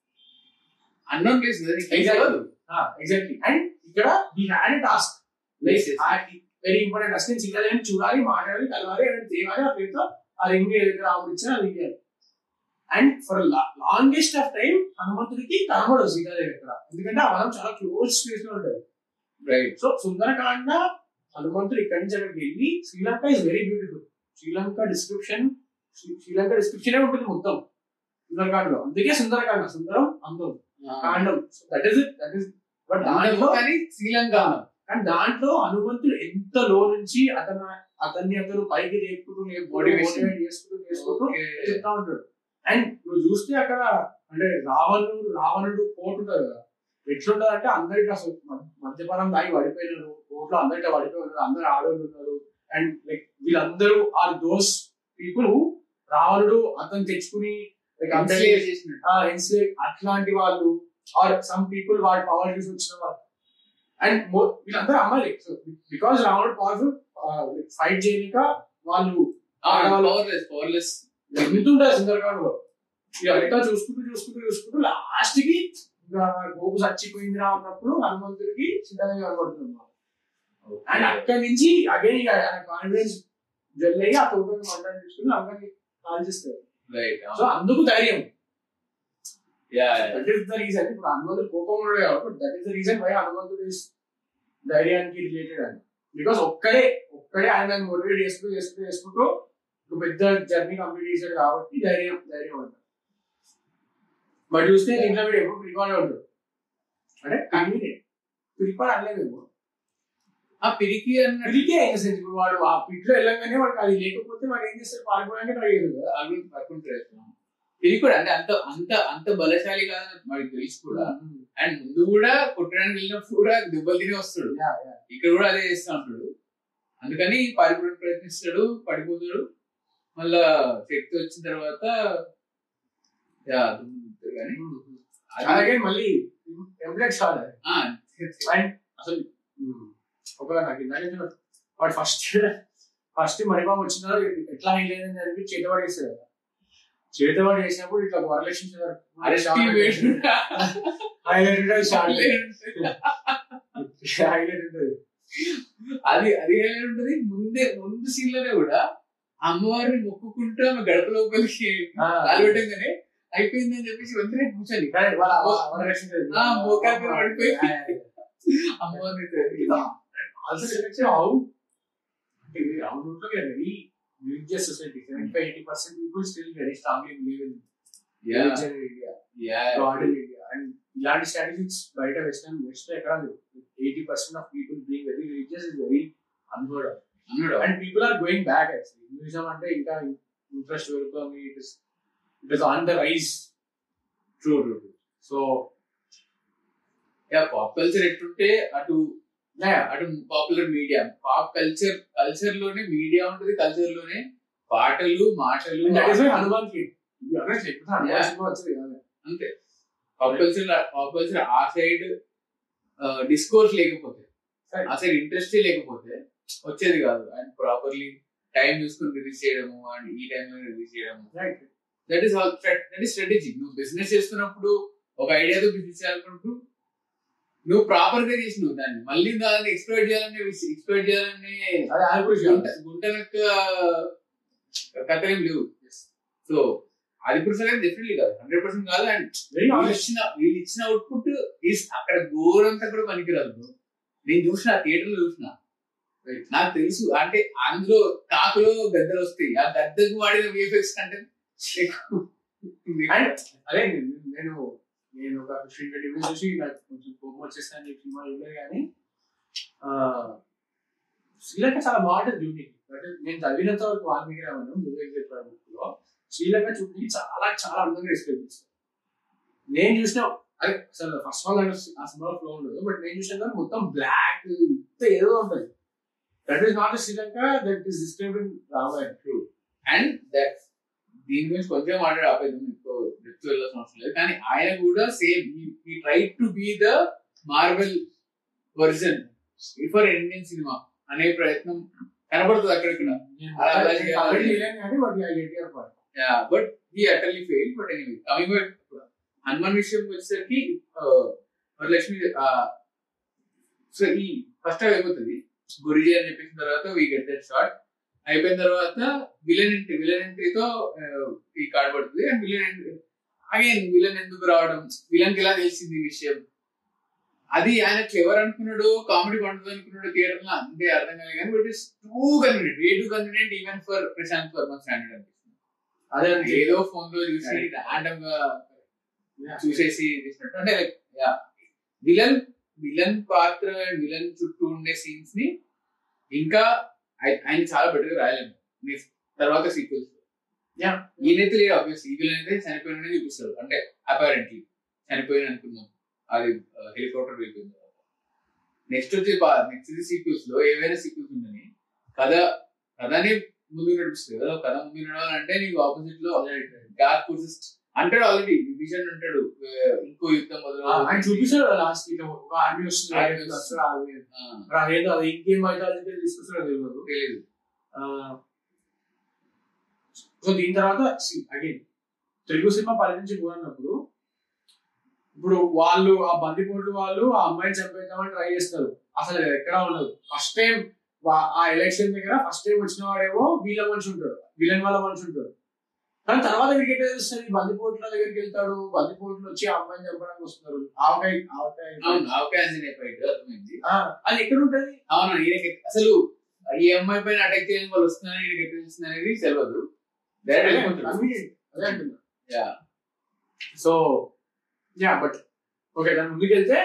అన్నోన్ ప్లేస్ కదా నీకు Exactly. తెలియదు. ఎగ్జాక్ట్లీ అండ్ ఇక్కడ he had a task Yes, yes. Very important task నేను సీతాదేవిని చూడాలి మాట్లాడాలి కలవాలి అని తేవాలి ఆ పేరుతో ఆ రింగ్ ఏదైతే రాముడిచ్చిన అది ఇవ్వాలి and for longest of time హనుమంతుడికి కనబడదు సీతాదేవి ఇక్కడ ఎందుకంటే ఆ వనం చాలా క్లోజ్ స్పేస్ లో ఉంటుంది Right. సో సుందరకాండ హనుమంతుడు ఇక్కడి నుంచి అక్కడికి వెళ్ళి Sri Lanka is very beautiful Sri Lanka description Sri Lanka description ఉంటుంది మొత్తం సుందరకాండలో అందుకే సుందరకాండ సుందరం అందం Ah. కాండం that is it that is but దాంట్లో దాంట్లో కానీ శ్రీలంక అండ్ దాంట్లో హనుమంతుడు ఎంత లో నుంచి అతను అతన్ని అతను పైకి లేపుకుంటూ లేపుకుంటూ Motivation. motivate చేసుకుంటూ చేసుకుంటూ Okay. చెప్తా ఉంటాడు అండ్ నువ్వు చూస్తే అక్కడ అంటే రావణుడు రావణుడు కోర్టు ఉంటుంది కదా ఎట్లుంటది అంటే అందరికి అసలు మ- మద్యపానం తాగి పడిపోయినారు కోర్టులో అందరికీ పడిపోయి ఉన్నారు అందరు ఆడవాళ్ళు ఉన్నారు అండ్ లైక్ వీళ్ళందరూ ఆర్ దోస్ పీపుల్ రావణుడు అతను తెచ్చుకుని లైక్ అందరి Enslave చేసినట్టు. ఎన్స్లేవ్ అట్లాంటి వాళ్ళు ఆర్ సమ్ పీపుల్ వాడి పవర్ చూసి వచ్చిన వాళ్ళు అండ్ వీళ్ళందరూ అమ్మాయి సో బికాస్ రావణుడు పవర్ఫుల్ ఫైట్ చేయలేక వాళ్ళు Ah, ఆడవాళ్ళు powerless, powerless. ఎంతుంటారు సుందరకాండలో ఇక అంతా చూసుకుంటూ చూసుకుంటూ చూసుకుంటూ లాస్ట్ కి ఇంకా గోపు చచ్చిపోయిందిరా అన్నప్పుడు హనుమంతుడికి సిద్ధంగా కనబడుతుంది అండ్ Okay. అక్కడి నుంచి అగైన్ ఇక ఆయన కాన్ఫిడెన్స్ జల్లయ్యి ఆ తోటని మండలం తీసుకుని అందరినీ కాల్చిస్తారు Right. Ah. సో అందుకు ధైర్యం Yeah, yeah. That is the reason ఇప్పుడు హనుమంతుడు కోపం ఉన్నాడు కాబట్టి that is the reason why హనుమంతుడు ఇస్ ధైర్యానికి రిలేటెడ్ అని బికాస్ ఒక్కడే ఒక్కడే ఆయన మోటివేట్ చేసుకుంటూ చేసుకుంటూ చేసుకుంటూ ఒక పెద్ద జర్నీ కంప్లీట్ చేశాడు కాబట్టి ధైర్యం ధైర్యం అంటారు బట్ చూస్తే దీంట్లో వీడు ఎప్పుడు ప్రిపేర్ ఉంటాడు అంటే కన్వీనియంట్ ప్రిపేర్ అనలేదేమో ఆ పిరికి అన్నట్టు పిలికే అయిన సెన్స్ ఇప్పుడు వాడు ఆ పిట్లో వెళ్ళంగానే వాడికి అది లేకపోతే వాడు ఏం చేస్తాడు పారిపోవడానికి ట్రై చేస్తాడు కదా అవి పట్టుకుంటారు పిరికి కూడా అంటే అంత అంత అంత బలశాలి కాదని మనకి తెలుసు కూడా అండ్ ముందు కూడా కొట్టడానికి వెళ్ళినప్పుడు కూడా దెబ్బలు తిని వస్తాడు Yeah, yeah. ఇక్కడ కూడా అదే చేస్తూ ఉంటాడు అందుకని పారిపోవడానికి ప్రయత్నిస్తాడు పడిపోతాడు మళ్ళా శక్తి వచ్చిన తర్వాత యా దుమ్ముతాడు కానీ అది- అలాగే మళ్ళీ టెంప్లెట్స్ కాదు ఆ, అండ్ అసలు ఉమ్, ఒక నాకు ఇందాక చెప్పిన వాడు ఫస్ట్ ఫస్ట్ మణిబాబు వచ్చిన ఎట్లా అయ్యలేదని చెప్పి చేతవాడు చేస్తాడు కదా చేతవాడు చేసినప్పుడు ఇట్లా వరలక్ష్మి Ultimate. హైలైట్ హైలైట్ ఉంటుంది అది అది ఎలా ఉంటది ముందే ముందు సీన్ లోనే కూడా అమ్మవారిని మొక్కుకుంటూ ఆమె గడప లోపలికి కాలు పెట్టగానే అయిపోయిందని చెప్పేసి వెంటనే కూర్చొని కానీ వాళ్ళ- వాళ్ళ- వరలక్ష్మి చేతి. ఆ, మోకాలు మీద పడిపోయి. ఆ, అమ్మవారిని ఇది also reflects how అంటే ఇది our root లో very religious society. 75-80% people still very strongly believe in Yeah. religion in India. Yeah. God in India. And ఇలాంటి స్టాటిస్టిక్స్ బయట వెస్టర్న్ వెస్ట్ ఎక్కడ eighty percent of people being very religious is very onward అన్నాడు and people are going back actually Hinduism అంటే ఇంకా interest పెరుగుతుంది it is it is on the rise true true so yeah pop culture ఎట్టుంటే అటు అటు popular media pop culture culture లోనే media ఉంటుంది culture లోనే పాటలు మాటలు హనుమాన్ కి చెప్తాను Yeah. సినిమా వచ్చింది కదా అంతే పాప్ కల్చర్ పాప్ కల్చర్ ఆ సైడ్ డిస్కోర్స్ లేకపోతే Right. ఆ సైడ్ ఇంట్రెస్ట్ లేకపోతే వచ్చేది కాదు అండ్ ప్రాపర్లీ టైం చూసుకుని రిలీజ్ చేయడము అండ్ ఈ టైంలో రిలీజ్ చేయడము right that is all that is strategy నువ్వు బిజినెస్ చేస్తున్నప్పుడు ఒక ఐడియాతో బిజినెస్ చేయాలనుకున్నప్పుడు నువ్వు ప్రాపర్ గా చేసినావు దాన్ని మళ్ళీ దాన్ని ఎక్స్ప్లోర్ చేయాలని ఎక్స్ప్లోర్ చేయాలని అది ఆయన కూడా గుంట గుంటనక్క కథలేం లేవు సో అది పర్సెంట్ డెఫినెట్లీ కాదు హండ్రెడ్ పర్సెంట్ కాదు అండ్ వెరీ వీళ్ళు ఇచ్చిన వీళ్ళు ఇచ్చిన అవుట్పుట్ ఈస్ అక్కడ ఘోరంతా కూడా పనికిరాదు bro. నేను చూసిన థియేటర్ లో చూసిన నాకు తెలుసు అంటే అందులో కాకులో గద్దలు వస్తాయి ఆ గద్దకు వాడిన విఎఫ్ఎక్స్ కంటే ఎక్కువ. అండ్ అదే నేను- నేను నేను ఒక ఫిఫ్టీన్ ట్వంటీ మినిట్స్ చూసి నాకు కొంచెం కోపం వచ్చేస్తాను ఈ సినిమా చూడలేదు కానీ ఆ, శ్రీలంక చాలా బాగుంటుంది చూడడానికి అంటే నేను చదివినంత వరకు వాల్మీకి రామాయణం బుక్ లో శ్రీలంక చూడడానికి చాలా చాలా అందంగా ఎక్స్ప్లెయిన్ చేస్తారు నేను చూసిన అదే అసలు ఫస్ట్ ఆల్ ఆ సినిమా ఫ్లో ఉండదు బట్ నేను చూసిన కానీ మొత్తం బ్లాక్ ఇంత ఏదో ఉంటుంది that is not Sri Lanka that is describing Ramayanam true and that దీని గురించి కొంచెం మాట్లాడి ఆపేద్దాం ఎక్కువ డెప్త్ వెళ్ళాల్సిన అవసరం లేదు కానీ ఆయన కూడా సేమ్ ఈ try to be the Marvel version for Indian cinema అనే ప్రయత్నం కనబడుతుంది అక్కడిక్కడ అలా అలా చేయాలి. కానీ but I get your point but ఈ utterly fail but anyway coming back Hanuman విషయం వచ్చేసరికి ఆ, వరలక్ష్మి సో ఈ ఫస్ట్ అయిపోతుంది గురుజీ అని చెప్పేసిన తర్వాత వీ గెట్ దట్ షార్ట్ అయిపోయిన తర్వాత విలన్ ఎంట్రీ విలన్ ఎంట్రీతో ఈ కార్డ్ పడుతుంది and villain entry again villain ఎందుకు రావడం విలన్ కి ఎలా తెలిసింది ఈ విషయం అది ఆయన క్లెవర్ అనుకున్నాడు కామెడీ పండుతుంది అనుకున్నాడు థియేటర్ లో అంతే అర్థం కాలేదు కానీ but is too convenient way too convenient even for Prashanth Varma standard అనిపిస్తుంది అదే ఏదో ఫోన్ లో చూసి ర్యాండమ్ గా చూసేసి తీసినట్టు అంటే విలన్ విలన్ పాత్ర విలన్ చుట్టూ ఉండే సీన్స్ ని ఇంకా ఆయ- ఆయన చాలా బెటర్ గా రాయలేము నెక్స్ట్ తర్వాత సీక్వెల్స్ Yeah. ఈయనైతే లేదు ఆబ్వియస్ ఈ విలన్ అయితే చనిపోయిన చూపిస్తాడు అంటే అపారెంట్లీ చనిపోయిన అనుకుందాం అది హెలికాప్టర్ వెళ్ళిపోయిన తర్వాత నెక్స్ట్ వచ్చి నెక్స్ట్ సీక్వెల్స్ లో ఏవైనా సీక్వెల్స్ ఉండని కథ కథని ముందు నడిపిస్తుంది కదా కథ ముందు నడవాలంటే నీకు ఆపోజిట్ లో డార్క్ ఫోర్సెస్ అంటాడు ఆల్రెడీ విజన్ అంటాడు ఆ, ఇంకో యుద్ధం మొదలు ఆయన చూపిస్తాడు లాస్ట్ ఇట్లా ఒక ఆర్మీ వస్తుంది Army వస్తుంది, వస్తుంది. ఆర్మీ ఆ, మరి అదేదో అది ఇంకేం అయితే తీసుకొస్తాడో తెలియదు తెలియదు సో దీని తర్వాత అగైన్ తెలుగు సినిమా పది నుంచి పోయినప్పుడు ఇప్పుడు వాళ్ళు ఆ బందిపోట్లు వాళ్ళు ఆ అమ్మాయిని చంపేద్దామని ట్రై చేస్తారు అసలు అది ఎక్కడా ఉండదు ఫస్ట్ టైం ఆ ఎలక్షన్ దగ్గర ఫస్ట్ టైం వచ్చిన వాడేమో వీళ్ళ మనిషి ఉంటాడు విలన్ వాళ్ళ మనిషి ఉంటాడు కానీ తర్వాత వీడికి ఎట్లా తెలుస్తుంది బందిపోట్ల దగ్గరికి వెళ్తాడు బందిపోట్లు వచ్చి ఆ అమ్మాయిని చంపడానికి వస్తున్నారు ఆవకాయ ఆవకాయ అవును ఆవకాయ ఆంజనేయ ఫైట్ అర్థమైంది ఆ, అది ఎక్కడ ఉంటది అవును ఈయనకి అసలు ఈ అమ్మాయి పైన అటాక్ చేయడం వాళ్ళు వస్తున్నారని ఈయనకి ఎట్లా తెలుస్తుంది అనేది తెలియదు డైరెక్ట్ వెళ్ళిపోతాడు Convenient. అదే అంటున్నా yeah so yeah but okay దాని ముందుకెళ్తే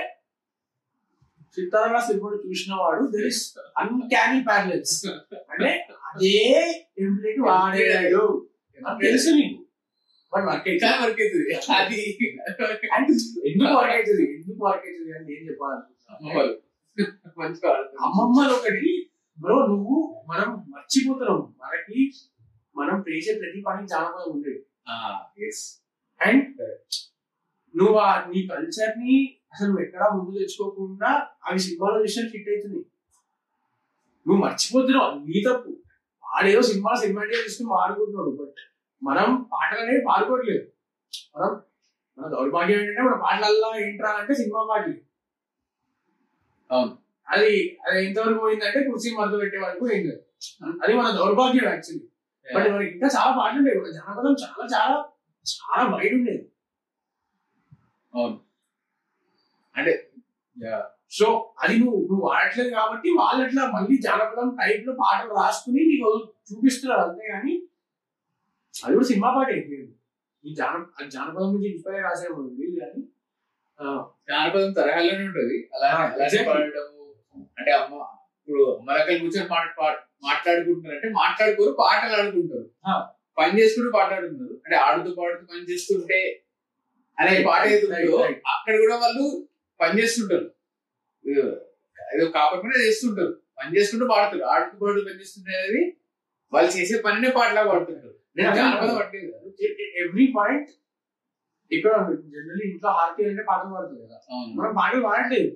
సితారా సినిమా చూసిన వాడు దర్ ఇస్ అన్క్యానీ ప్యారలెన్స్ అంటే అదే టెంప్లెట్ వాడాడు అని తెలుసు నీకు బట్ వర్క్ అయితే కానీ వర్క్ అవుతుంది అది అంటే ఎందుకు వర్క్ అవుతుంది ఎందుకు వర్క్ అవుతుంది అని నేను చెప్పాలనుకుంటున్నాను అమ్మవాళ్ళు. మంచిగా ఆడుతున్నారు. అమ్మమ్మలు ఒకటి బ్రో నువ్వు మనం మర్చిపోతున్నాం మనకి మనం చేసే ప్రతి పని జానపదం ఉండేది ఆ, yes. అండ్ నువ్వు ఆ నీ కల్చర్ ని అసలు నువ్వు ఎక్కడా ముందు తెచ్చుకోకుండా అవి సినిమాలో విషయం హిట్ అవుతుంది నువ్వు మర్చిపోతున్నావు అది నీ తప్పు వాడేదో సినిమా సినిమాటిక్ తీసుకుని వాడుకుంటున్నాడు బట్ మనం పాటలు అనేవి పాడుకోవట్లేదు మనం మన దౌర్భాగ్యం ఏంటంటే మన పాటలల్లా ఏంట్రా అంటే సినిమా పాటలు అవును అది అది ఎంతవరకు పోయిందంటే కుర్చీ మరద పెట్టే వరకు పోయింది అది మన దౌర్భాగ్యం యాక్చువల్లీ బట్ మనకి ఇంకా చాలా పాటలు ఉండేవి మన జనపదం చాలా చాలా చాలా బయట ఉండేది అవును అంటే యా సో అది నువ్వు నువ్వు వాడట్లేదు కాబట్టి వాళ్ళు అట్లా మళ్ళీ జానపదం టైప్ లో పాటలు రాసుకుని నీకు చూపిస్తున్నారు అంతేగాని అది కూడా సినిమా పాట అయిపోయింది ఈ జాన అది జానపదం నుంచి ఇన్స్పైర్ రాసేమో వీళ్ళు కానీ ఆ, జానపదం తరహాలోనే ఉంటది అలానే ఆ, అలానే exactly. పాడటము అంటే అమ్మ ఇప్పుడు అమ్మలకలు కూర్చొని మాట్- పాట్- మాట్లాడుకుంటున్నారు అంటే మాట్లాడుకోరు పాటలు ఆడుకుంటారు ఆ. పని చేసుకుంటూ పాటలాడుతున్నారు అంటే ఆడుతూ పాడుతూ పని చేస్తుంటే అనే పాట ఏదో ఉందో, Right, right. అక్కడ కూడా వాళ్ళు పని చేస్తుంటారు ఏదో ఏదో కాపకుండా చేస్తుంటారు పని చేసుకుంటూ పాడతారు ఆడుతూ పాడుతూ పని చేస్తుంటారు వాళ్ళు చేసే పనినే పాటలా పాడుతుంటారు నేను అదే జానపదం అంటున్నా. పట్టలేదు కదా. ఎవ్రీ పాయింట్ ఇక్కడ జనరల్లీ ఇంట్లో హారతి అంటే పాటలు పాడుతుంది కదా అవును మనం పాటలు పాడట్లేదు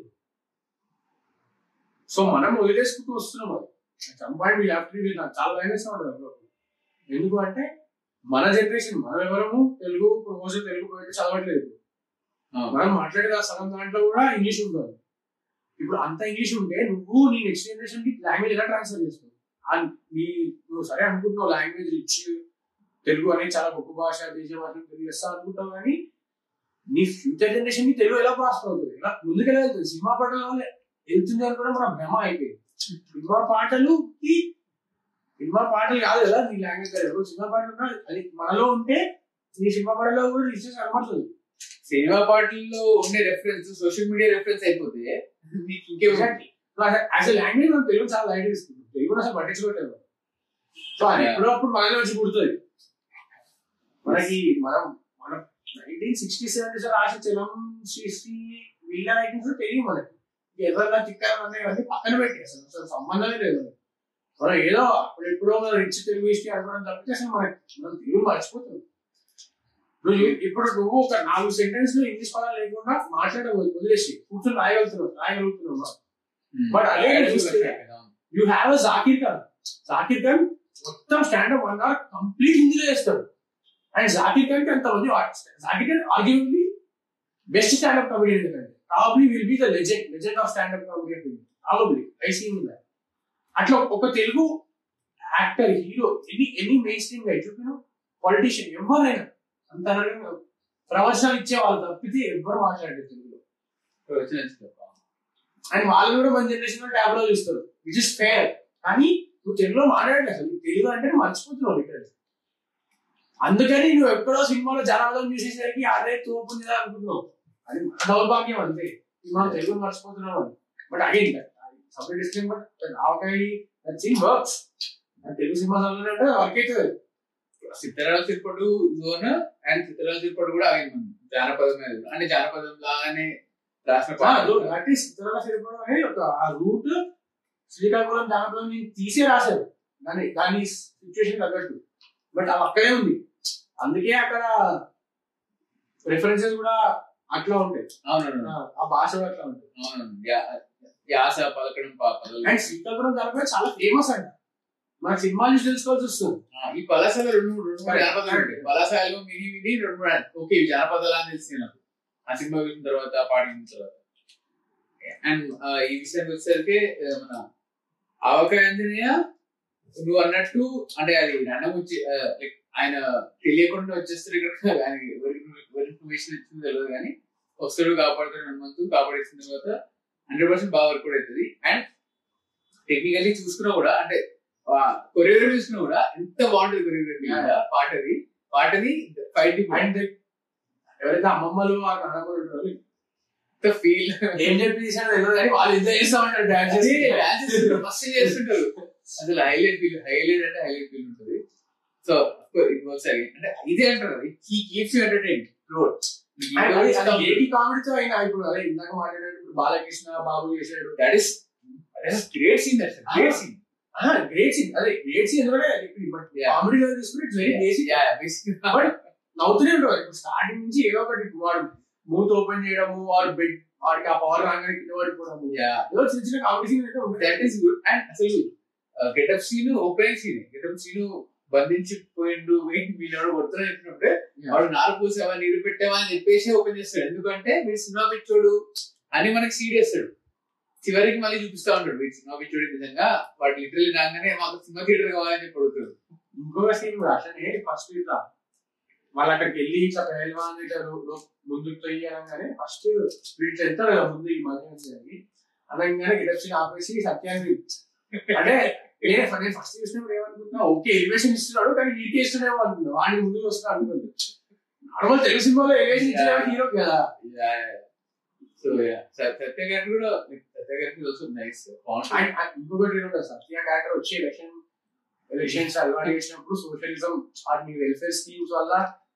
సో మనం వదిలేసుకుంటూ వస్తున్నాం అది some point we have to నాకు చాలా భయం వేస్తూ ఉంటుంది అప్పుడప్పుడు ఎందుకు అంటే మన జనరేషన్ మనం ఎవరము తెలుగు ప్రమోషన్ తెలుగు పోయి చదవట్లేదు అవును. మనం మాట్లాడే ఆ సగం దాంట్లో కూడా ఇంగ్లీష్ ఉంటుంది ఇప్పుడు అంత ఇంగ్లీష్ ఉంటే నువ్వు నీ నెక్స్ట్ జనరేషన్ కి లాంగ్వేజ్ ఎలా ట్రాన్స్ఫర్ చేస్తావు ఆ నీ నువ్వు సరే అనుకుంటున్నావు లాంగ్వేజ్ రిచ్ తెలుగు అనేది చాలా గొప్ప భాష దేశ భాష తెలుగు ఇస్తా అనుకుంటావు కానీ నీ ఫ్యూచర్ జనరేషన్ కి తెలుగు ఎలా ప్రాస్పర్ అవుతుంది ఎలా ముందుకెలా వెళ్తుంది సినిమా పాటల వల్ల వెళ్తుంది అని కూడా మన భ్రమ అయిపోయింది సినిమా పాటలు సినిమా పాటలు కాదు కదా నీ లాంగ్వేజ్ కాదు సినిమా పాటలు ఉన్నా అది మనలో ఉంటే నీ సినిమా పాటలో కూడా రిసెస్ కనబడుతుంది సినిమా పాటల్లో ఉండే రెఫరెన్స్ సోషల్ మీడియా రెఫరెన్స్ అయిపోతే మీకు ఇంకేం Exactly. యాజ్ ఎ లాంగ్వేజ్ మనం తెలుగు చాలా లైట్ తీసుకుంటాం తెలుగు అసలు పట్టించుకోవట్లేదు సో అది Yeah. ఎప్పుడో అప్పుడు మనలో వచ్చి పుడుతుంది మనకి మనం మనం నైన్టీన్ సిక్స్టీ సెవెన్ రాసి చలం శ్రీ వీళ్ళ రైటింగ్స్ తెలియదు మనకి ఎర్రగా చిక్కగా ఉన్నాయి అన్ని పక్కన పెట్టి అసలు అసలు సంబంధమే లేదు మనకి. మనం ఏదో అప్పుడు ఎప్పుడో రిచ్ తెలుగు హిస్టరీ అనుకోవడం తప్పితే అసలు మనకి మనం తెలుగు మర్చిపోతుంది నువ్వు ఇప్పుడు నువ్వు ఒక నాలుగు సెంటెన్స్ లో ఇంగ్లీష్ పదాలు లేకుండా మాట్లాడ వదిలేసి కూర్చొని రాయగలుగుతున్నావు రాయగలుగుతున్నావు But అదే చూస్తే- you have a Zakir Khan Zakir Khan మొత్తం స్టాండప్ వన్ అవర్ కంప్లీట్ హిందీలో చేస్తాడు అండ్ జాకిర్ ఖాన్ కి అంతమంది Zakir Khan arguably best standup comedian ఎందుకంటే probably will be the legend legend of standup comedian probably I seen that అట్లా ఒక Telugu actor hero any any mainstream గా చూపిన పొలిటీషియన్ ఎవరైనా అంత అనగా ప్రవచనాలు ఇచ్చే వాళ్ళు తప్పితే ఎవ్వరు మాట్లాడలేదు తెలుగులో అండ్ వాళ్ళు కూడా మన జనరేషన్ లో ట్యాబ్ లో చూస్తారు విచ్ ఇస్ ఫేర్ కానీ నువ్వు తెలుగులో మాట్లాడలేదు అసలు నీకు తెలుగు అంటే నువ్వు మర్చిపోతున్నావు ఇక్కడ అందుకని నువ్వు ఎక్కడో సినిమాలో జనాభం చూసేసరికి అదే తోపుంది అనుకుంటున్నావు అది మన దౌర్భాగ్యం అంతే మనం తెలుగు మర్చిపోతున్నాం అని but again separate district but avakaya scene works Telugu cinema చదువుతుంటే వర్క్ అవుతుంది చిత్రాల తిరుపడు జోన్ అండ్ చిత్రాల తిరుపడు కూడా ఆగింది మనం జానపదం మీద కూడా. అంటే జానపదం లాగానే రాసిన పాటలు దట్ ఈస్ చిత్రాల సరిపడం అనేది ఒక ఆ రూట్ శ్రీకాకుళం జానపదం నుంచి తీసే రాశారు దాని దాని సిచ్యువేషన్ తగ్గట్టు బట్ అవి అక్కడే ఉంది అందుకే అక్కడ రిఫరెన్సెస్ కూడా అట్లా ఉంటాయి అవునవును ఆ, ఆ భాష కూడా అట్లా ఉంటుంది అవునవును యా- యాస పలకడం పా- పదాలు అండ్ శ్రీకాకుళం జానపదం చాలా ఫేమస్ అంట మన సినిమా నుంచి తెలుసుకోవాల్సి వస్తుంది ఆ, ఈ పలాసలో రెండు మూడు రెండు మూడు జానపదాలు ఉంటాయి పలాస ఆల్బమ్ విని విని రెండు మూడు ఓకే ఇవి జానపదాలు అని తెలిసింది నాకు ఆ సినిమా చూసిన తర్వాత ఆ పాట విన్న తర్వాత అండ్ ఈ విషయానికి వచ్చేసరికి ఆ, మన ఆవకాయ ఆంజనేయ నువ్వు అన్నట్టు అంటే అది రండం వచ్చి ఆ, like ఆయన తెలియకుండా వచ్చేస్తారు ఇక్కడ ఆయన ఎవరి ఎవరి ఇన్ఫర్మేషన్ ఇచ్చిందో తెలియదు కానీ వస్తాడు కాపాడుతాడు హనుమంతు కాపాడేసిన తర్వాత హండ్రెడ్ పర్సెంట్ బాగా వర్క్ అవుతుంది అండ్ టెక్నికల్లీ చూసుకున్నా కూడా అంటే కొరియోగ్రఫీ చూసినా కూడా ఎంత బాగుంటుంది కొరియోగ్రఫీ Yeah. పాటది పాటది ఫైట్ అండ్ ఎవరైతే అమ్మమ్మలు ఆ కన్నడలు ఉంటారో ఫీల్ ఏం చెప్పి తీసాడో తెలియదు కానీ వాళ్ళు ఎంత చేస్తా ఉంటారు డాన్స్ మస్తు చేస్తుంటారు అసలు హైలైట్ ఫీల్ హైలైట్ అంటే హైలైట్ ఫీల్ ఉంటుంది సో ఇట్ వర్క్స్ అగైన్ అంటే ఇదే అంటారు హీ కీప్స్ యూ ఎంటర్టైన్ ఏటి కామెడీతో అయినా ఇప్పుడు అదే ఇందాక మాట్లాడాడు ఇప్పుడు బాలకృష్ణ బాబు చేశాడు that is great scene that great scene great scene అదే గ్రేట్ సీన్ ఎందుకంటే బట్ Yeah. కామెడీలో తీసుకుని ఇట్స్ వెరీ బేసిక్ నవ్వుతూనే ఉంటాడు ఇప్పుడు స్టార్టింగ్ నుంచి ఏదో ఒకటి ఇప్పుడు వాడు మూత్ ఓపెన్ చేయడము వాడు బెడ్ వాడికి ఆ పవర్ రాగానే కింద పడిపోవడము ఏదో చిన్న చిన్న కామెడీ సీన్ అయితే ఉంటాయి దట్ ఈస్ గుడ్ అండ్ అసలు getup scene open scene getup scene బంధించిపోయిండు వెయిట్ మీరు ఎవరు కొడుతున్నా చెప్పినప్పుడే వాడు నారు పూసావా నీరు పెట్టావా అని చెప్పేసి ఓపెన్ చేస్తాడు ఎందుకంటే మీరు సినిమా పిచ్చోడు అని మనకి సీడ్ చేస్తాడు చివరికి మళ్ళీ చూపిస్తా ఉంటాడు వీడు సినిమా పిచ్చోడు నిజంగా వాడు లిటరల్లీ రాగానే మాకు సినిమా థియేటర్ కావాలని చెప్పి అడుగుతాడు ఇంకొక సీన్ కూడా అట్లనే ఫస్ట్ ఇట్లా వాళ్ళు అక్కడికి వెళ్ళి ఇట్లా పహల్వాన్ ఇట్లా రో- రో- ముందుకు పోయి అనగానే ఫస్ట్ వీళ్ళు వెళ్తారు కదా ముందు ఈ మధ్య అని అనగానే గెటప్ సీన్ ఆపేసి సత్యాన్ని అంటే నేను నేను ఫస్ట్ చూసినప్పుడు ఏమనుకుంటున్నా ఓకే ఎలివేషన్ ఇస్తున్నాడు కానీ వీడికి ఇస్తున్నాడేమో అనుకున్నా వాడిని ముందుకు వస్తున్నాడు అనుకోండి నార్మల్ తెలుగు సినిమాలో ఎలివేషన్ ఇచ్చిన హీరో కదా సో సత్య గారి కూడా సత్య గారికి ఆల్సో నైస్ అండ్ అండ్ ఇంకొకటి ఏంటంటే సత్య క్యారెక్టర్ వచ్చి ఎలక్షన్ ఎలక్షన్స్ అలవాటు చేసినప్పుడు సోషలిజం ఆర్ మీ వెల్ఫేర్ స్కీమ్స్ వల్ల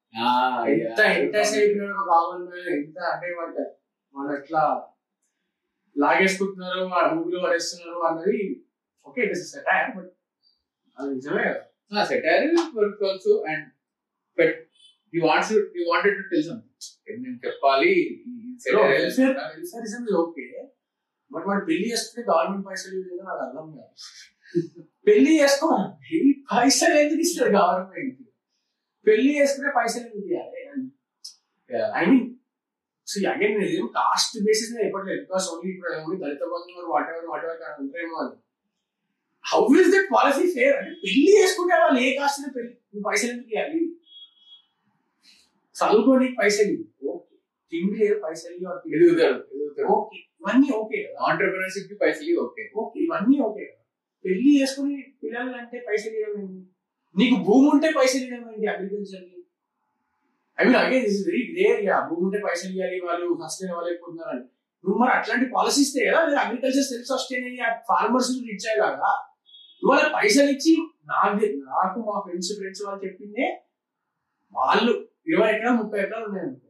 ఎంత ఇంట్రెస్ట్ అయిపోయినాడు ఒక కామన్ మ్యాన్ ఎంత అంటే వాడు వాళ్ళు ఎట్లా లాగేసుకుంటున్నారు ఆ మూవీలో పడేస్తున్నారు అన్నది okay it is satire but అది నిజమే కదా satire work also and but you wants you wanted to tell something నేను చెప్పాలి welfare welfarism is okay but వాడు పెళ్లి చేసుకుంటే గవర్నమెంట్ పైసలు ఇవ్వలేదు నాకు అర్థం కాదు పెళ్లి చేసుకోవాలి పైసలు ఎందుకు ఇస్తారు గవర్నమెంట్ పెళ్లి చేసుకుంటే పైసలు ఎందుకు ఇవ్వాలి ఐ మీన్ సో అగైన్ నేను కాస్ట్ బేసిస్ మీద చెప్పట్లేదు బికాస్ ఓన్లీ ఇప్పుడు ఓన్లీ దళిత బంధువులు వాట్ ఎవర్ వాట్ ఎవర్ ఉంటారేమో అని how is that policy fair అంటే పెళ్లి చేసుకుంటే వాళ్ళు ఏ కాస్ట్ పెళ్లి నువ్వు పైసలు ఎందుకు ఇవ్వాలి చదువుకోనికి పైసలు ఓకే తిండి లేదు పైసలు ఇవ్వాలి. ఎదుగుతాడు ఎదుగుతాడు ఓకే ఇవన్నీ ఓకే కదా ఆంటర్ప్రినర్షిప్ కి పైసలు ఓకే ఓకే ఇవన్నీ ఓకే కదా పెళ్లి చేసుకుని పిల్లలు అంటే పైసలు ఇవ్వడం ఏంటి? నీకు భూమి ఉంటే పైసలు ఇవ్వడం ఏంటి agriculture I mean again this very great yeah భూమి ఉంటే పైసలు ఇవ్వాలి వాళ్ళు సస్టైన్ అవ్వలేకపోతున్నారు అని నువ్వు మరి అట్లాంటి పాలసీ ఇస్తే కదా లేదా అగ్రికల్చర్ సెల్ఫ్ సస్టైన్ అయ్యి ఫార్మర్స్ రీచ్ అయ్యేలాగా నువ్వు వాళ్ళకి పైసలు ఇచ్చి నాకు నాకు మా ఫ్రెండ్స్ ఫ్రెండ్స్ వాళ్ళు చెప్పిందే వాళ్ళు ఇరవై ఎకరాలు ముప్పై ఎకరాలు ఉన్నాయనుకో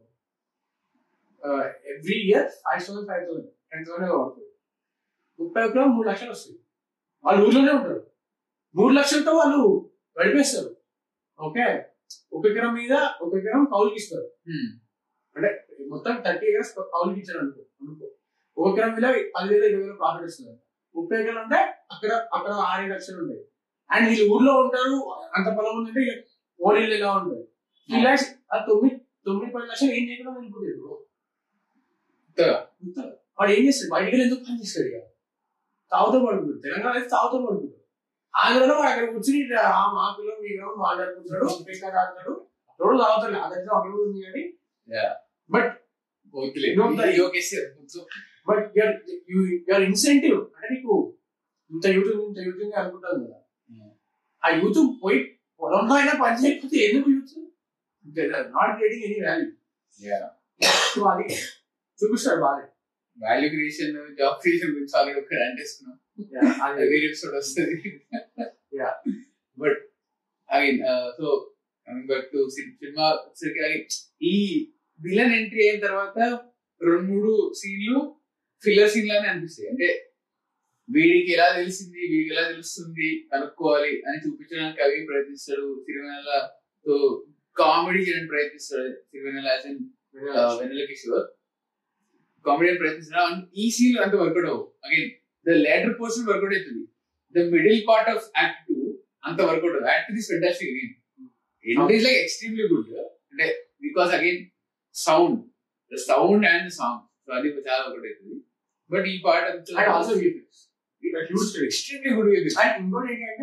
every year five thousand five thousand ten thousand పడుతుంది ముప్పై ఎకరాలు మూడు లక్షలు వస్తుంది వాళ్ళు ఊర్లోనే ఉంటారు మూడు లక్షలతో వాళ్ళు గడిపేస్తారు ఓకే ఒక ఎకరం మీద ఒక ఎకరం కౌలుకి ఇస్తారు మొత్తం థర్టీ ఇయర్స్ కౌలుకి ఇచ్చారు అనుకో అనుకో ఒక ఎకరం మీద పదివేల ఇరవై వేల ప్రాఫిట్ వస్తుంది ముప్పై ఎకరాలు ఉంటే అక్కడ అక్కడ ఆరు ఏడు లక్షలు ఉంటాయి అండ్ వీళ్ళు ఊర్లో ఉంటారు అంత పొలం ఉందంటే ఓడిల్లు ఎలా ఉంటుంది త్రీ ల్యాక్స్ ఆ తొమ్మిది తొమ్మిది పది లక్షలు ఏం చేయకుండా వెళ్ళిపోతుంది బ్రో ఉత్తగా. ఉత్తగా. వాడు ఏం చేస్తాడు బయటికి వెళ్ళి ఎందుకు పని చేస్తాడు ఇక తాగుతూ పడుకుంటాడు తెలంగాణ అయితే తాగుతూ పడుకుంటాడు ఆంధ్రలో వాడు అక్కడ కూర్చుని ఇట్లా ఆ మాకులో మీరు మాట్లాడుకుంటాడు ఇంకా తాగుతాడు రోజు తాగుతాడు ఆ దగ్గర అక్కడ కూడా ఉంది కానీ బట్ వద్దులే No, the- ఓకేసి బట్ యూఆర్ యూఆర్ ఇన్సెంటివ్ అంటే నీకు ఇంత యూత్ ఇంత యూత్ ఉంది అనుకుంటాను కదా Hmm. ఆ యూత్ పోయి పొలంలో అయినా పని చేయకపోతే ఎందుకు youth not getting any value so అది చూపిస్తాడు బాగా వాల్యూ క్రియేషన్ జాబ్ క్రియేషన్ గురించి ఆల్రెడీ ఒక ర్యాంట్ వేసుకున్నాం అది వేరే ఎపిసోడ్ వస్తుంది Yeah. But again so coming back to cinema వచ్చేసరికి again, ఈ విలన్ ఎంట్రీ అయిన తర్వాత రెండు మూడు సీన్లు ఫిల్లర్ సీన్ లానే అనిపిస్తాయి అంటే వీడికి ఎలా తెలిసింది వీడికి ఎలా తెలుస్తుంది కనుక్కోవాలి అని చూపించడానికి అవి ప్రయత్నిస్తాడు సిరివెనెల తో కామెడీ చేయడానికి ప్రయత్నిస్తాడు Sirivennela as an Vennela Kishore comedy ప్రయత్నిస్తాడు అండ్ ఈ సీన్ అంత వర్కౌట్ అవ్వు again the later portion work out అవుతుంది the middle part of act two అంత వర్కౌట్ అవ్వదు act this fantastic again end is like extremely good అంటే because again sound the sound and song so అది చాలా work out అవుతుంది but ఈ part and also huge extremely good and ఇంకోటి ఏంటంటే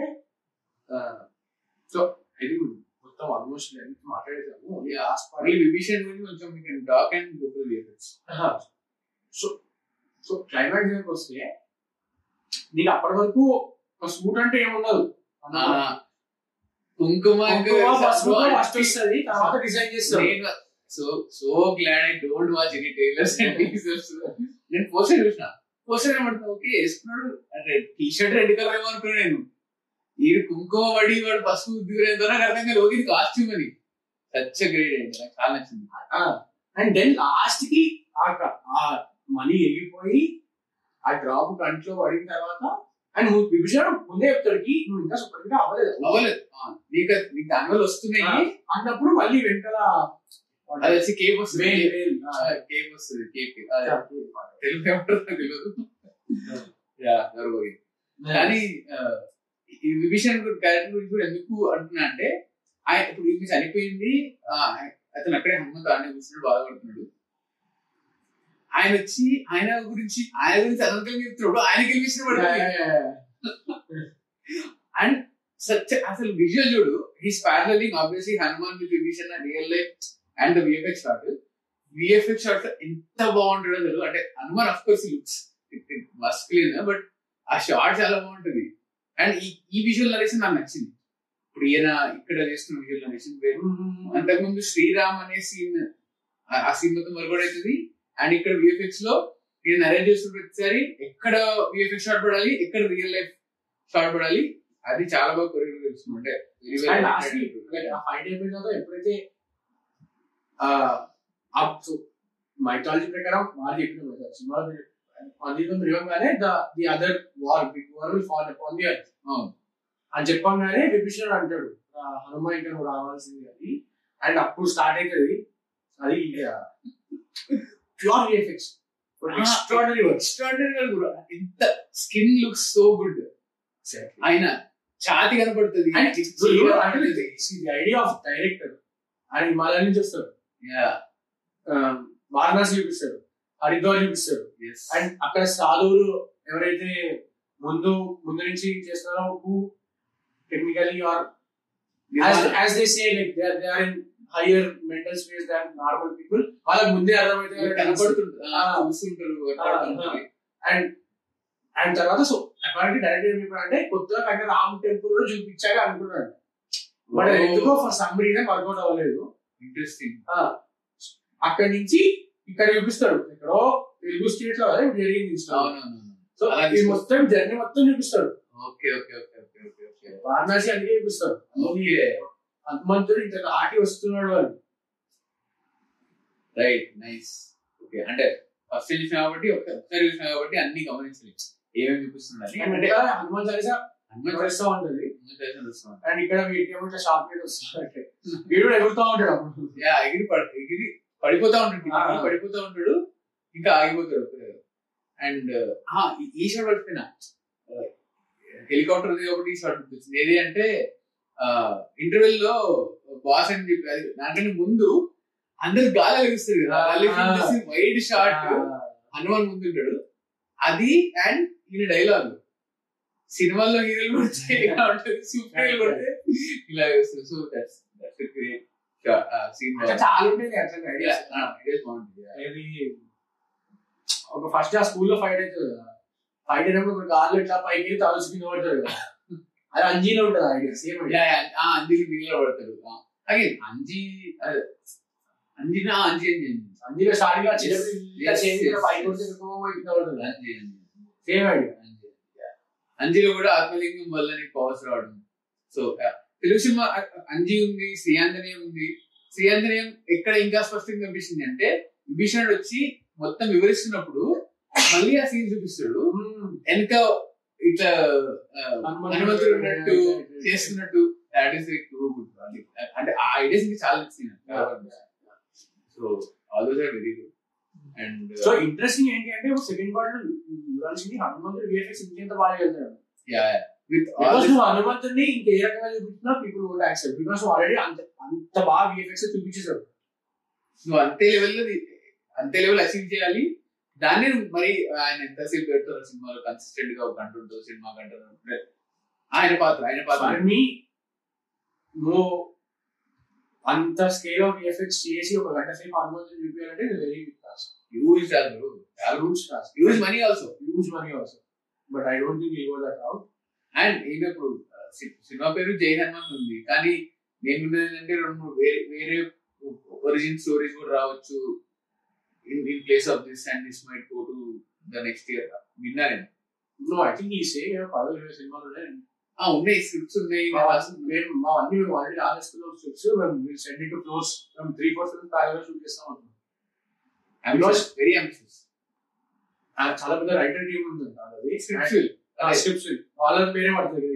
so ఇది మొత్తం ఆల్మోస్ట్ మాట్లాడేసాము ఓన్లీ లాస్ట్ పార్ట్ మళ్ళీ విభీషణ్ గురించి కొంచెం మీకు డాక్ and Google VFX so so climax దగ్గరికి వస్తే నీకు అప్పటి వరకు ఒక సూట్ అంటే ఏముండదు కుంకుమ ఫస్ట్ వస్తుంది తర్వాత డిజైన్ చేస్తారు so so glad I don't watch any trailers and teasers నేను పోస్టర్ చూసిన పోస్టర్ ఏమంటున్నా ఓకే వేసుకున్నాడు అంటే టీ షర్ట్ రెడ్ కలర్ ఏమో అనుకున్నాను నేను ఈ కుంకుమ పడి వాడు పసుపు దిగురేంతో నాకు అర్థం కాదు ఓకే ఇది కాస్ట్యూమ్ అని సచ్ గ్రేట్ అండి నాకు చాలా నచ్చింది అండ్ దెన్ లాస్ట్ కి ఆ క- ఆ మనీ వెళ్ళిపోయి ఆ డ్రాప్ కంట్లో పడిన తర్వాత అండ్ నువ్వు విభీషణ ముందే చెప్తాడికి నువ్వు ఇంకా సూపర్ గా అవ్వలేదు అవ్వలేదు ఆ, నీకు నీకు దానివల్ల వస్తున్నాయి అన్నప్పుడు మళ్ళీ వెనకాల అది వచ్చి కేక్ వస్తుంది వేల్, వేల్, ఆ, కేక్ వస్తుంది కేక్ ఆ, తెలుగు ఏమంటారో నాకు తెలియదు యా గర్వగి కానీ ఆ, ఈ విభీషణ్ క్యారెక్టర్ గురించి కూడా ఎందుకు అంటున్నా అంటే ఆయన ఇప్పుడు ఈమె చనిపోయింది ఆ, అతను అక్కడే హనుమంత్ ఆనే కూర్చున్నాడు బాధపడుతున్నాడు ఆయన వచ్చి ఆయన గురించి ఆయన గురించి అనంతరం చెప్తున్నాడు ఆయన గెలిపించిన అండ్ సచ్ అసలు విజువల్ చూడు he's paralleling obviously Hanuman with Vibhishan real life and the VFX shot VFX shot ఎంత బాగుంటుందో తెలుగు అంటే Hanuman of course looks masculine but ఆ షాట్ చాలా బాగుంటుంది అండ్ ఈ ఈ విజువల్ నరేషన్ నాకు నచ్చింది ఇప్పుడు ఈయన ఇక్కడ చేస్తున్న విజువల్ నరేషన్ వేరు అంతకుముందు శ్రీరామ్ అనే సీన్ ఆ సీన్ మొత్తం వర్కౌట్ అవుతుంది అండ్ ఇక్కడ విఎఫ్ఎక్స్ లో నేను అరేంజ్ చేస్తున్న ప్రతిసారి ఎక్కడ విఎఫ్ఎక్స్ షాట్ పడాలి ఎక్కడ రియల్ లైఫ్ షాట్ పడాలి అది చాలా బాగా కొరియోగ్రఫీ చేస్తున్నాం అంటే very well and last executed. ఆ ఫైట్ అయిపోయిన తర్వాత ఎప్పుడైతే మైథాలజీ ప్రకారం వాళ్ళు చెప్పిన మెథడ్ సినిమా అందులో రివంగానే the the other war big war will fall upon the earth అవును. అని చెప్పంగానే విభీషణుడు అంటాడు "ఆ, హనుమ ఇంకా నువ్వు రావాల్సింది అని అండ్ అప్పుడు స్టార్ట్ అవుతుంది అది pure VFX extraordinary works extraordinary కూడా ఎంత స్కిన్ లుక్స్ సో గుడ్ ఆయన ఛాతి కనపడుతుంది ఐడియా ఆఫ్ డైరెక్టర్ ఆయన హిమాలయ నుంచి వస్తాడు Yeah, ఆ, వారణాసి చూపిస్తాడు హరిద్వార్ చూపిస్తాడు yes. అండ్ అక్కడ సాధువులు ఎవరైతే ముందు ముందు నుంచి చేస్తున్నారో who technically are as they say like they they are in higher mental space than normal people వాళ్ళకి ముందే అర్థమైతే కనపడుతుంటారు ఆ. చూస్తుంటారు కనపడుతుంటారు. అండ్ అండ్ తర్వాత సో అకార్డింగ్ డైరెక్టర్ ఏం చెప్పాడంటే కొత్తగా కట్టిన రామ్ టెంపుల్ లో చూపించాక అనుకున్నాడు బట్ Oh. ఎందుకో ఫర్ సమ్ రీజన్ వర్కౌట్ అవ్వలేదు ఇంట్రెస్టింగ్ అక్కడి నుంచి ఇక్కడ చూపిస్తాడు ఎక్కడో తెలుగు స్టేట్ లో కదా ఇప్పుడు జరిగింది ఈ story. అవునవును సో అలా ఇది మొత్తం జర్నీ మొత్తం చూపిస్తాడు okay okay okay okay okay okay Varanasi అందుకే చూపిస్తాడు ఓకే హనుమంతుడు ఇంత ఆటి వస్తున్నాడు అని రైట్ నైస్ ఓకే అంటే ఫస్ట్ చూసిన కాబట్టి ఒక- ఒకసారి చూసిన కాబట్టి అన్ని గమనించలేదు ఏమేమి చూపిస్తున్నారు అండ్ అంటే ఇక్కడ హనుమాన్ చాలీసా హనుమంత్ నడుస్తూ ఉంటది హనుమంత్ వస్తున్నాడు. అండ్ ఇక్కడ వీటికేమో ఇట్లా షాప్ మీద వస్తున్నాడు వీడు ఎగురుతూ ఉంటాడు అప్పుడు యా ఎగిరి పడ- ఎగిరి పడిపోతా ఉంటాడు ఆ. ఎగిరి పడిపోతా ఉంటాడు ఇంకా ఆగిపోతాడు అండ్ ఈ షాట్ పడిపోయినా హెలికాప్టర్ ఉంది కాబట్టి ఈ షాట్ గుర్తొచ్చింది ఏది అంటే ఇంటర్వెల్ లో బాస్ అని చెప్పి అది దానికంటే ముందు అందరు గాలి లభిస్తారు కదా ఆ. వైడ్ షాట్ హనుమాన్ ముందు ఉంటాడు అది అండ్ ఈయన డైలాగ్ సినిమాల్లో హీరోలు కొడితే ఇలా ఉంటుంది సూపర్ హీరో కొడితే ఇలా వేస్తారు so that's that's great scene అట్లా చాలా ఉంటాయి అట్లా ఐడియాస్ బాగుంటుంది ఏది ఒక ఫస్ట్ ఆ స్కూల్లో ఫైట్ అవుతుంది కదా ఫైట్ అయినప్పుడు ఒక గాల్లో ఇట్లా పైకి వెళ్ళి తలసి కింద పడతాడు కదా అది అంజీలో ఉంటుంది ఐడియా సేమ్ ఐడియా అంజలి నీళ్ళలో పడతాడు అగే అంజి అదే, అంజినా అంజి అంజి అంజి అంజీలో స్టార్టింగ్ చిన్నప్పుడు ఇలా Yes, చేసి yes, పైకి yes. కొడితే ఎక్కడికో పోయి కింద పడుతుంది Anji Anji same idea Anji yeah. అంజిలో కూడా ఆత్మలింగం వల్ల నీకు పవర్స్ రావడం సో తెలుగు సినిమా అ- అంజి ఉంది శ్రీయాంజనేయం ఉంది శ్రీయాంజనేయం ఎక్కడ ఇంకా స్పష్టంగా కనిపిస్తుంది అంటే విభీషణుడు వచ్చి మొత్తం వివరిస్తున్నప్పుడు మళ్ళీ ఆ సీన్ చూపిస్తాడు వెనక ఇట్లా ఆ, హనుమంతుడు ఉన్నట్టు చేస్తున్నట్టు దాట్ ఈస్ టూ గుడ్ అంటే ఆ ఐడియాస్ ఇంకా చాలా నచ్చింది so all those are very good and so interesting ఏంటి అంటే సెకండ్ పార్ట్ లో చూడాల్సింది హనుమంతుడు విఎఫ్ఎక్స్ ఇంకెంత బాగా వెళ్తాడు విత్ బికాస్ నువ్వు హనుమంతుడిని ఇంకే రకంగా చూపించినా people won't accept because already అంత అంత బాగా విఎఫ్ఎక్స్ చూపించేశారు నువ్వు అంతే లెవెల్ అంతే లెవెల్ అచీవ్ చేయాలి దాన్ని నువ్వు మరి ఆయన ఎంతసేపు పెడతారు సినిమాలో కన్సిస్టెంట్ గా ఒక అంటుంటావు సినిమా కంటారు ఆయన పాత్ర ఆయన పాత్ర ఫర్ మీ నువ్వు అంత స్కేల్ ఆఫ్ విఎఫ్ఎక్స్ చేసి ఒక గంట సేపు హనుమంతుని చూపించాలంటే వెరీ బిగ్ టాస్క్ యూజ్ చాలు huge task use money also huge money also but I don't think ఈ వాజ్ దట్ అవుట్ అండ్ ఈయన ఇప్పుడు ఆ, సి- సినిమా పేరు జై హనుమాన్ ఉంది కానీ నేను విన్నది రెండు మూడు వేరే వేరే ఒరిజిన్ స్టోరీస్ కూడా రావచ్చు in in place of this and this might go to the next year విన్నా నేను నో ఐ థింక్ ఈ సే పదవి ఇరవై సినిమాలు ఉన్నాయి ఆ, ఉన్నాయి స్క్రిప్ట్స్ ఉన్నాయి మా వాళ్ళు- మేము మా అన్ని మేము ఆల్రెడీ ఆగస్టులో స్క్రిప్ట్స్ మేము సెండ్ ఇట్ టు క్లోజ్ మేము three four film parallel shoot చేస్తాం అనుకుంటున్నాం వెరీ అంబిషియస్ ఆ చాలా పెద్ద రైటర్ టీమ్ ఉంది అది స్క్రిప్ట్స్ స్క్రిప్ట్స్ వాళ్ళ పేరే పడుతుంది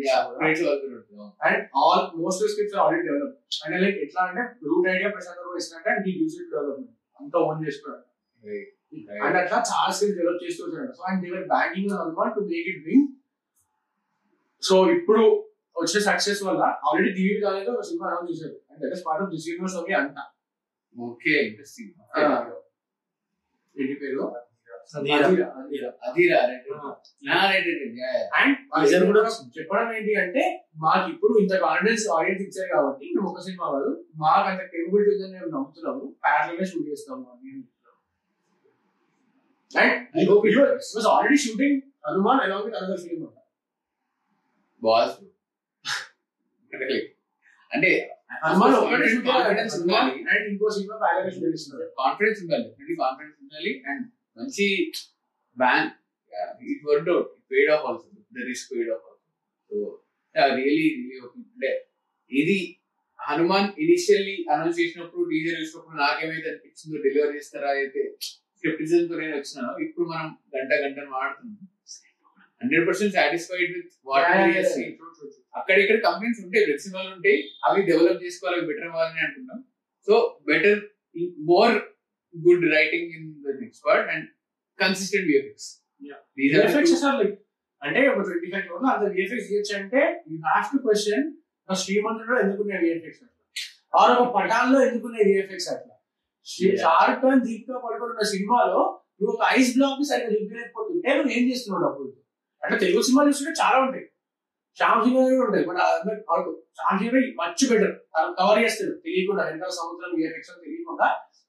and all most scripts already develop అంటే లైక్ ఎట్లా అంటే రూట్ ఐడియా ప్రశాంత్ గారు ఇస్తున్నట్టే అండ్ ఈ యూజ్ డెవలప్మెంట్ అంతా ఓన్ చేసుకున్నాడు అండ్ అట్లా చాలా స్కిల్స్ డెవలప్ చేస్తూ వచ్చాడు సో అండ్ దేవర్ బ్యాంకింగ్ అనమాట to make it win so ఇప్పుడు వచ్చిన సక్సెస్ వల్ల ఆల్రెడీ దివ్య దానిలో ఒక సినిమా అనౌన్స్ చేశారు and that is part of this universe only అంట ఓకే ఇంట్రెస్టింగ్ ఏంటి పేరు అధీరా. అధీరా, అధీరా. అదిరా Ah. అండ్ Teaser కూడా చెప్పడం ఏంటి అంటే మాకు ఇప్పుడు ఇంత కాన్ఫిడెన్స్ ఆడియన్స్ ఇచ్చారు కాబట్టి మేము ఒక సినిమా కాదు మాకు అంత కేపబిలిటీ ఉందని మేము నమ్ముతున్నాము ప్యారల్ గా షూట్ చేస్తాము అని I hope it and was already shooting Hanuman along with another film అంట బాస్ అంటే హనుమాన్ ఒక్కటే షూట్ కాన్ఫిడెన్స్ ఉండాలి అండ్ ఇంకో సినిమా ప్యారల్ గా షూట్ చేస్తున్నారు కాన్ఫిడెన్స్ ఉండాలి డెఫినెట్లీ కాన్ఫిడెన్స్ ఉండాలి అండ్ మంచి ban it work out paid off also the risk paid off also so really really అంటే ఇది హనుమాన్ ఇనిషియల్లీ అనౌన్స్ చేసినప్పుడు టీజర్ చూసినప్పుడు నాకేమైతే అనిపించిందో డెలివరీ చేస్తారా అయితే స్కెప్టిజం తో నేను వచ్చినాను ఇప్పుడు మనం గంట గంట వాడుతున్నాం hundred percent satisfied with what అక్కడ ఇక్కడ కంప్లైంట్స్ ఉంటాయి ఫ్లెక్సిబుల్ వాళ్ళు ఉంటాయి అవి డెవలప్ చేసుకోవాలి బెటర్ అవ్వాలని అనుకుంటాం so better more good writing in the next part and consistent VFX Yeah. These are VFX అసలు like అంటే ఒక ట్వంటీ ఫైవ్ క్రోర్ అంత విఎఫ్ఎక్స్ చేయొచ్చు అంటే యూ హ్యావ్ టు క్వశ్చన్ ఆ శ్రీమంతుడు ఎందుకున్నాయి విఎఫ్ఎక్స్ అట్లా ఆర్ ఒక పటాల్లో ఎందుకున్నాయి విఎఫ్ఎక్స్ అట్లా Yeah. షారుఖ్ ఖాన్ దీపికా పడుకుని ఉన్న సినిమాలో నువ్వు ఒక ఐస్ బ్లాక్ ని సరిగ్గా చూపించలేకపోతుంటే నువ్వు ఏం చేస్తున్నావు డబ్బులు అంటే తెలుగు సినిమాలు చూస్తుంటే చాలా ఉంటాయి శ్యామ్ సింగ్ కూడా ఉంటాయి బట్ అందరికి Shyam Singh much better cover చేస్తాడు తెలియకుండా వెనకాల సముద్రం విఎఫ్ఎక్స్ తెలియకుండా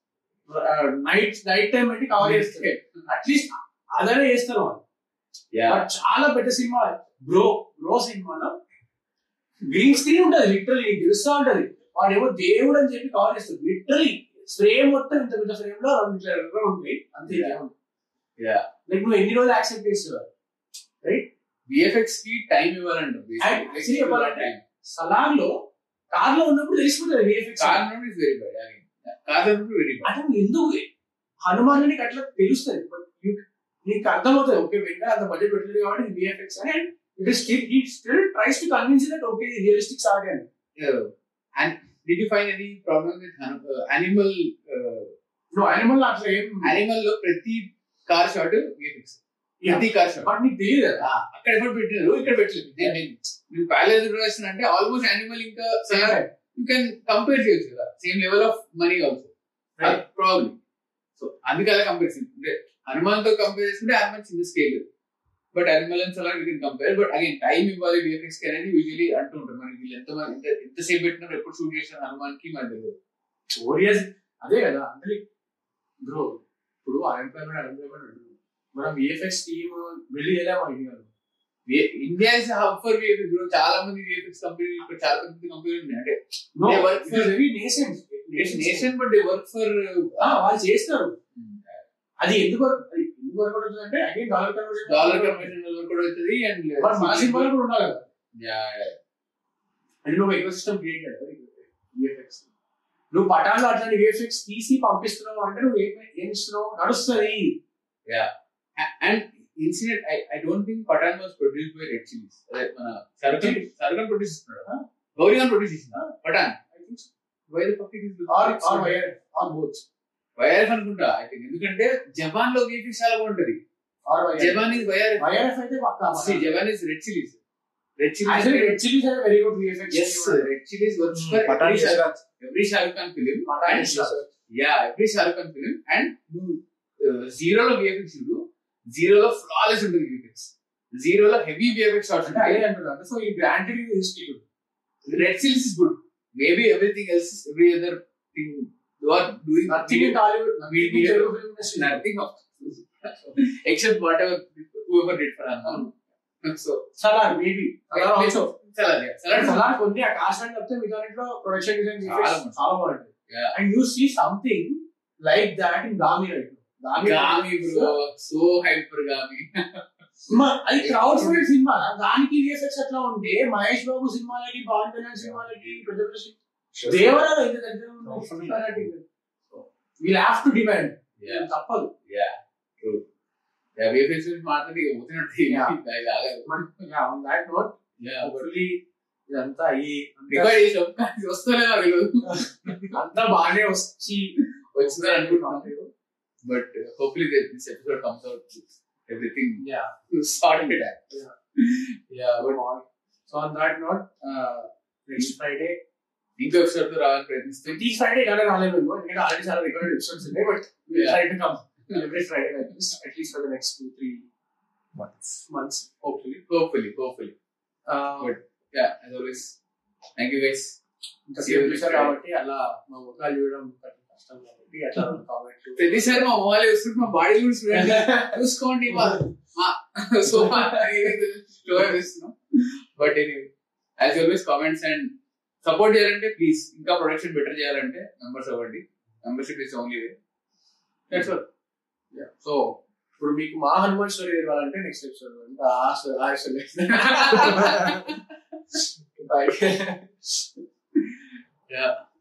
నైట్ నైట్ టైం పెట్టి కవర్ చేస్తాడు అట్లీస్ట్ అదనే చేస్తారు వాళ్ళు బట్ చాలా పెద్ద సినిమా బ్రో బ్రో సినిమాలో గ్రీన్ స్క్రీన్ ఉంటది లిటరలీ నీకు తెలుస్తా ఉంటది వాడేమో దేవుడు అని చెప్పి కవర్ చేస్తాడు లిటరలీ ఫ్రేమ్ మొత్తం ఇంత పెద్ద ఫ్రేమ్ లో రెండు ఇట్లా ఎర్రగా ఉంటాయి అంతే Yeah. లైక్ నువ్వు ఎన్ని రోజులు యాక్సెప్ట్ చేస్తావు విఎఫ్ఎక్స్ కి టైం ఇవ్వాలంట And actually చెప్పాలంటే సలార్ లో కార్ లో ఉన్నప్పుడు తెలిసిపోతుంది విఎఫ్ఎక్స్ కార్ నుండి ఇస్ వెరీ బ్యాడ్ కార్ నుండి వెరీ బ్యాడ్ అది నువ్వు ఎందుకు హనుమాన్ నీకు అట్లా తెలుస్తుంది బట్ నీకు అర్థమవుతుంది ఓకే వెంట అంత బడ్జెట్ పెట్టలేదు కాబట్టి విఎఫ్ఎక్స్ అని అండ్ ఇట్ ఇస్ స్టిల్ ఈ still tries to convince that okay realistic సాగే అని and did you find any problem with Animal నువ్వు యానిమల్ అట్లా ఏం అనిమల్ లో ప్రతి కార్ షాట్ విఎఫ్ఎక్స్ ప్రతి కార్ షాట్ బట్ నీకు తెలియదు కదా అక్కడ ఎప్పుడు పెట్టినారు ఇక్కడ పెట్టలేదు నేను ప్యాలేజ్ రిలేషన్ అంటే ఆల్మోస్ట్ యానిమల్ ఇంకా యూ కెన్ కంపేర్ చేయొచ్చు కదా same level of money also Right. Problem so అందుకే అలా కంపారిజన్ అంటే హనుమాన్ తో కంపేర్ చేసుకుంటే హనుమాన్ చిన్న స్కేల్ బట్ అనిమల్ అండ్ అలా we can compare but again time ఇవ్వాలి విఎఫ్ఎక్స్ కి అనేది యూజువలీ అంటూ ఉంటారు మనకి వీళ్ళు ఎంత ఎంత ఎంతసేపు పెట్టినారు ఎప్పుడు షూట్ చేసిన హనుమాన్ కి మనకి తెలియదు ఓరియస్ అదే కదా అంటే బ్రో ఇప్పుడు అన్ఎంప్లాయ్మెంట్ అన్ఎంప్లాయ్మెంట్ ఉంటుంది మనం విఎఫ్ఎక్స్ టీమ్ వెళ్ళి వెళ్ళాము ఇండియాలో India is hub for VFX చాలా మంది విఎఫ్ఎక్స్ కంపెనీ ఇక్కడ చాలా పెద్ద కంపెనీలు ఉన్నాయి అంటే No, They work it is very nascent. Nation but they work for uh, వాళ్ళు చేస్తారు అది ఎందుకు అది ఎందుకు వర్క్ అవుతుంది అంటే again dollar conversion dollar conversion work కూడా అవుతుంది అండ్ మరి మన సినిమాలో కూడా ఉండాలి కదా అంటే నువ్వు ఎకో సిస్టమ్ క్రియేట్ చేయాలి విఎఫ్ఎక్స్ నువ్వు పటాల్లో అట్లాంటి విఎఫ్ఎక్స్ తీసి పంపిస్తున్నావు అంటే నువ్వు ఏం ఏం ఇస్తున్నావు నడుస్తుంది and incident I I don't think Pathaan was produce by Red Chillies అదే మన సర్గన్ సర్గన్ ప్రొడ్యూస్ చేస్తున్నాడు గౌరీ గాన్ ప్రొడ్యూస్ చేసిందా Pathaan why the fuck it or or వైర్ ఆర్ బోత్ వైఆర్ఎఫ్ అనుకుంటా ఐ థింక్ ఎందుకంటే జపాన్ లో గేఫిక్స్ చాలా బాగుంటది ఆర్ వైర్ జపాన్ ఇస్ వైఆర్ఎఫ్ వైఆర్ఎఫ్ అయితే పక్కా Jawan is Red Chillies Red actually Chillies Red Chillies are very good VFX yes Red Chillies works for Pathaan every Shahrukh Khan film Pathaan yeah every Shahrukh Khan film and నువ్వు జీరోలో విఎఫ్ఎక్స్ చూడు జీరోలో ఫ్లాలెస్ ఉంటుంది విఎఫ్ఎక్స్ జీరోలో హెవీ విఎఫ్ఎక్స్ షాట్స్ అంటే అదే అంటున్నాను సో ఈ granted institute Red Chillies is good maybe everything else every other thing you are doing nothing in Tollywood We- we- Telugu film industry nothing except whatever whoever did for అన్న so Salaar maybe Salaar also చాలా చాలా సలార్ కొన్ని ఆ cost అని చెప్తే మిగతా దాంట్లో production design చాలా బాగుంది. చాలా బాగుంటుంది Yeah. And you see something like that in Gaami right Gaami bro so hyper Gaami అది క్రౌడ్ ఫుల్ సినిమా దానికి విఎఫ్ఎక్స్ అట్లా ఉంటే మహేష్ బాబు సినిమాలకి పవన్ కళ్యాణ్ సినిమాలకి పెద్ద పెద్ద సినిమా- దేవరా ఇంత దగ్గర we'll have to demand Yeah. తప్పదు యా ట్రూ యా విఎఫ్ఎక్స్ మాట్లాడి పోతున్నట్టు Yeah. ఆగదు on that note yeah hopefully ఇదంతా అయ్యి అంతా- రికార్డ్ చేసాం కానీ వస్తలే నాకు తెలియదు అంతా బాగానే వచ్చి వచ్చిందని అనుకుంటున్నాం but hopefully this episode comes out everything yeah sorted Yeah. Yeah but so on that note next Friday ఇంకో ఎపిసోడ్ తో రావాలని ప్రయత్నిస్తాం ప్రతి ఫ్రైడే ఇలానే రాలేదు మేము ఎందుకంటే ఆల్రెడీ చాలా రికార్డెడ్ ఎపిసోడ్స్ ఉన్నాయి but Yeah. Try to come every Friday at least for the next two three months hopefully hopefully hopefully Good. Yeah as always thank you guys ఇంకా See you సేఫ్ next చేశారు Friday. కాబట్టి అలా మా ముఖాలు చూడడం కొంచెం కష్టం కాబట్టి అట్లా కామెంట్ ప్రతిసారి మా మొహాలు చూస్తుంటే మా బాడీ కూడా చూడండి చూసుకోండి మా సో స్లో ఇస్తున్నాం but anyway as always comments and support చేయాలంటే ప్లీజ్ ఇంకా ప్రొడక్షన్ బెటర్ చేయాలంటే మెంబర్స్ అవ్వండి membership is only way that's all so ఇప్పుడు మీకు మా హనుమాన్ స్టోరీ తెలియాలంటే నెక్స్ట్ ఎపిసోడ్ అంటే ఆ story- ఆ episode next. Bye. Yeah.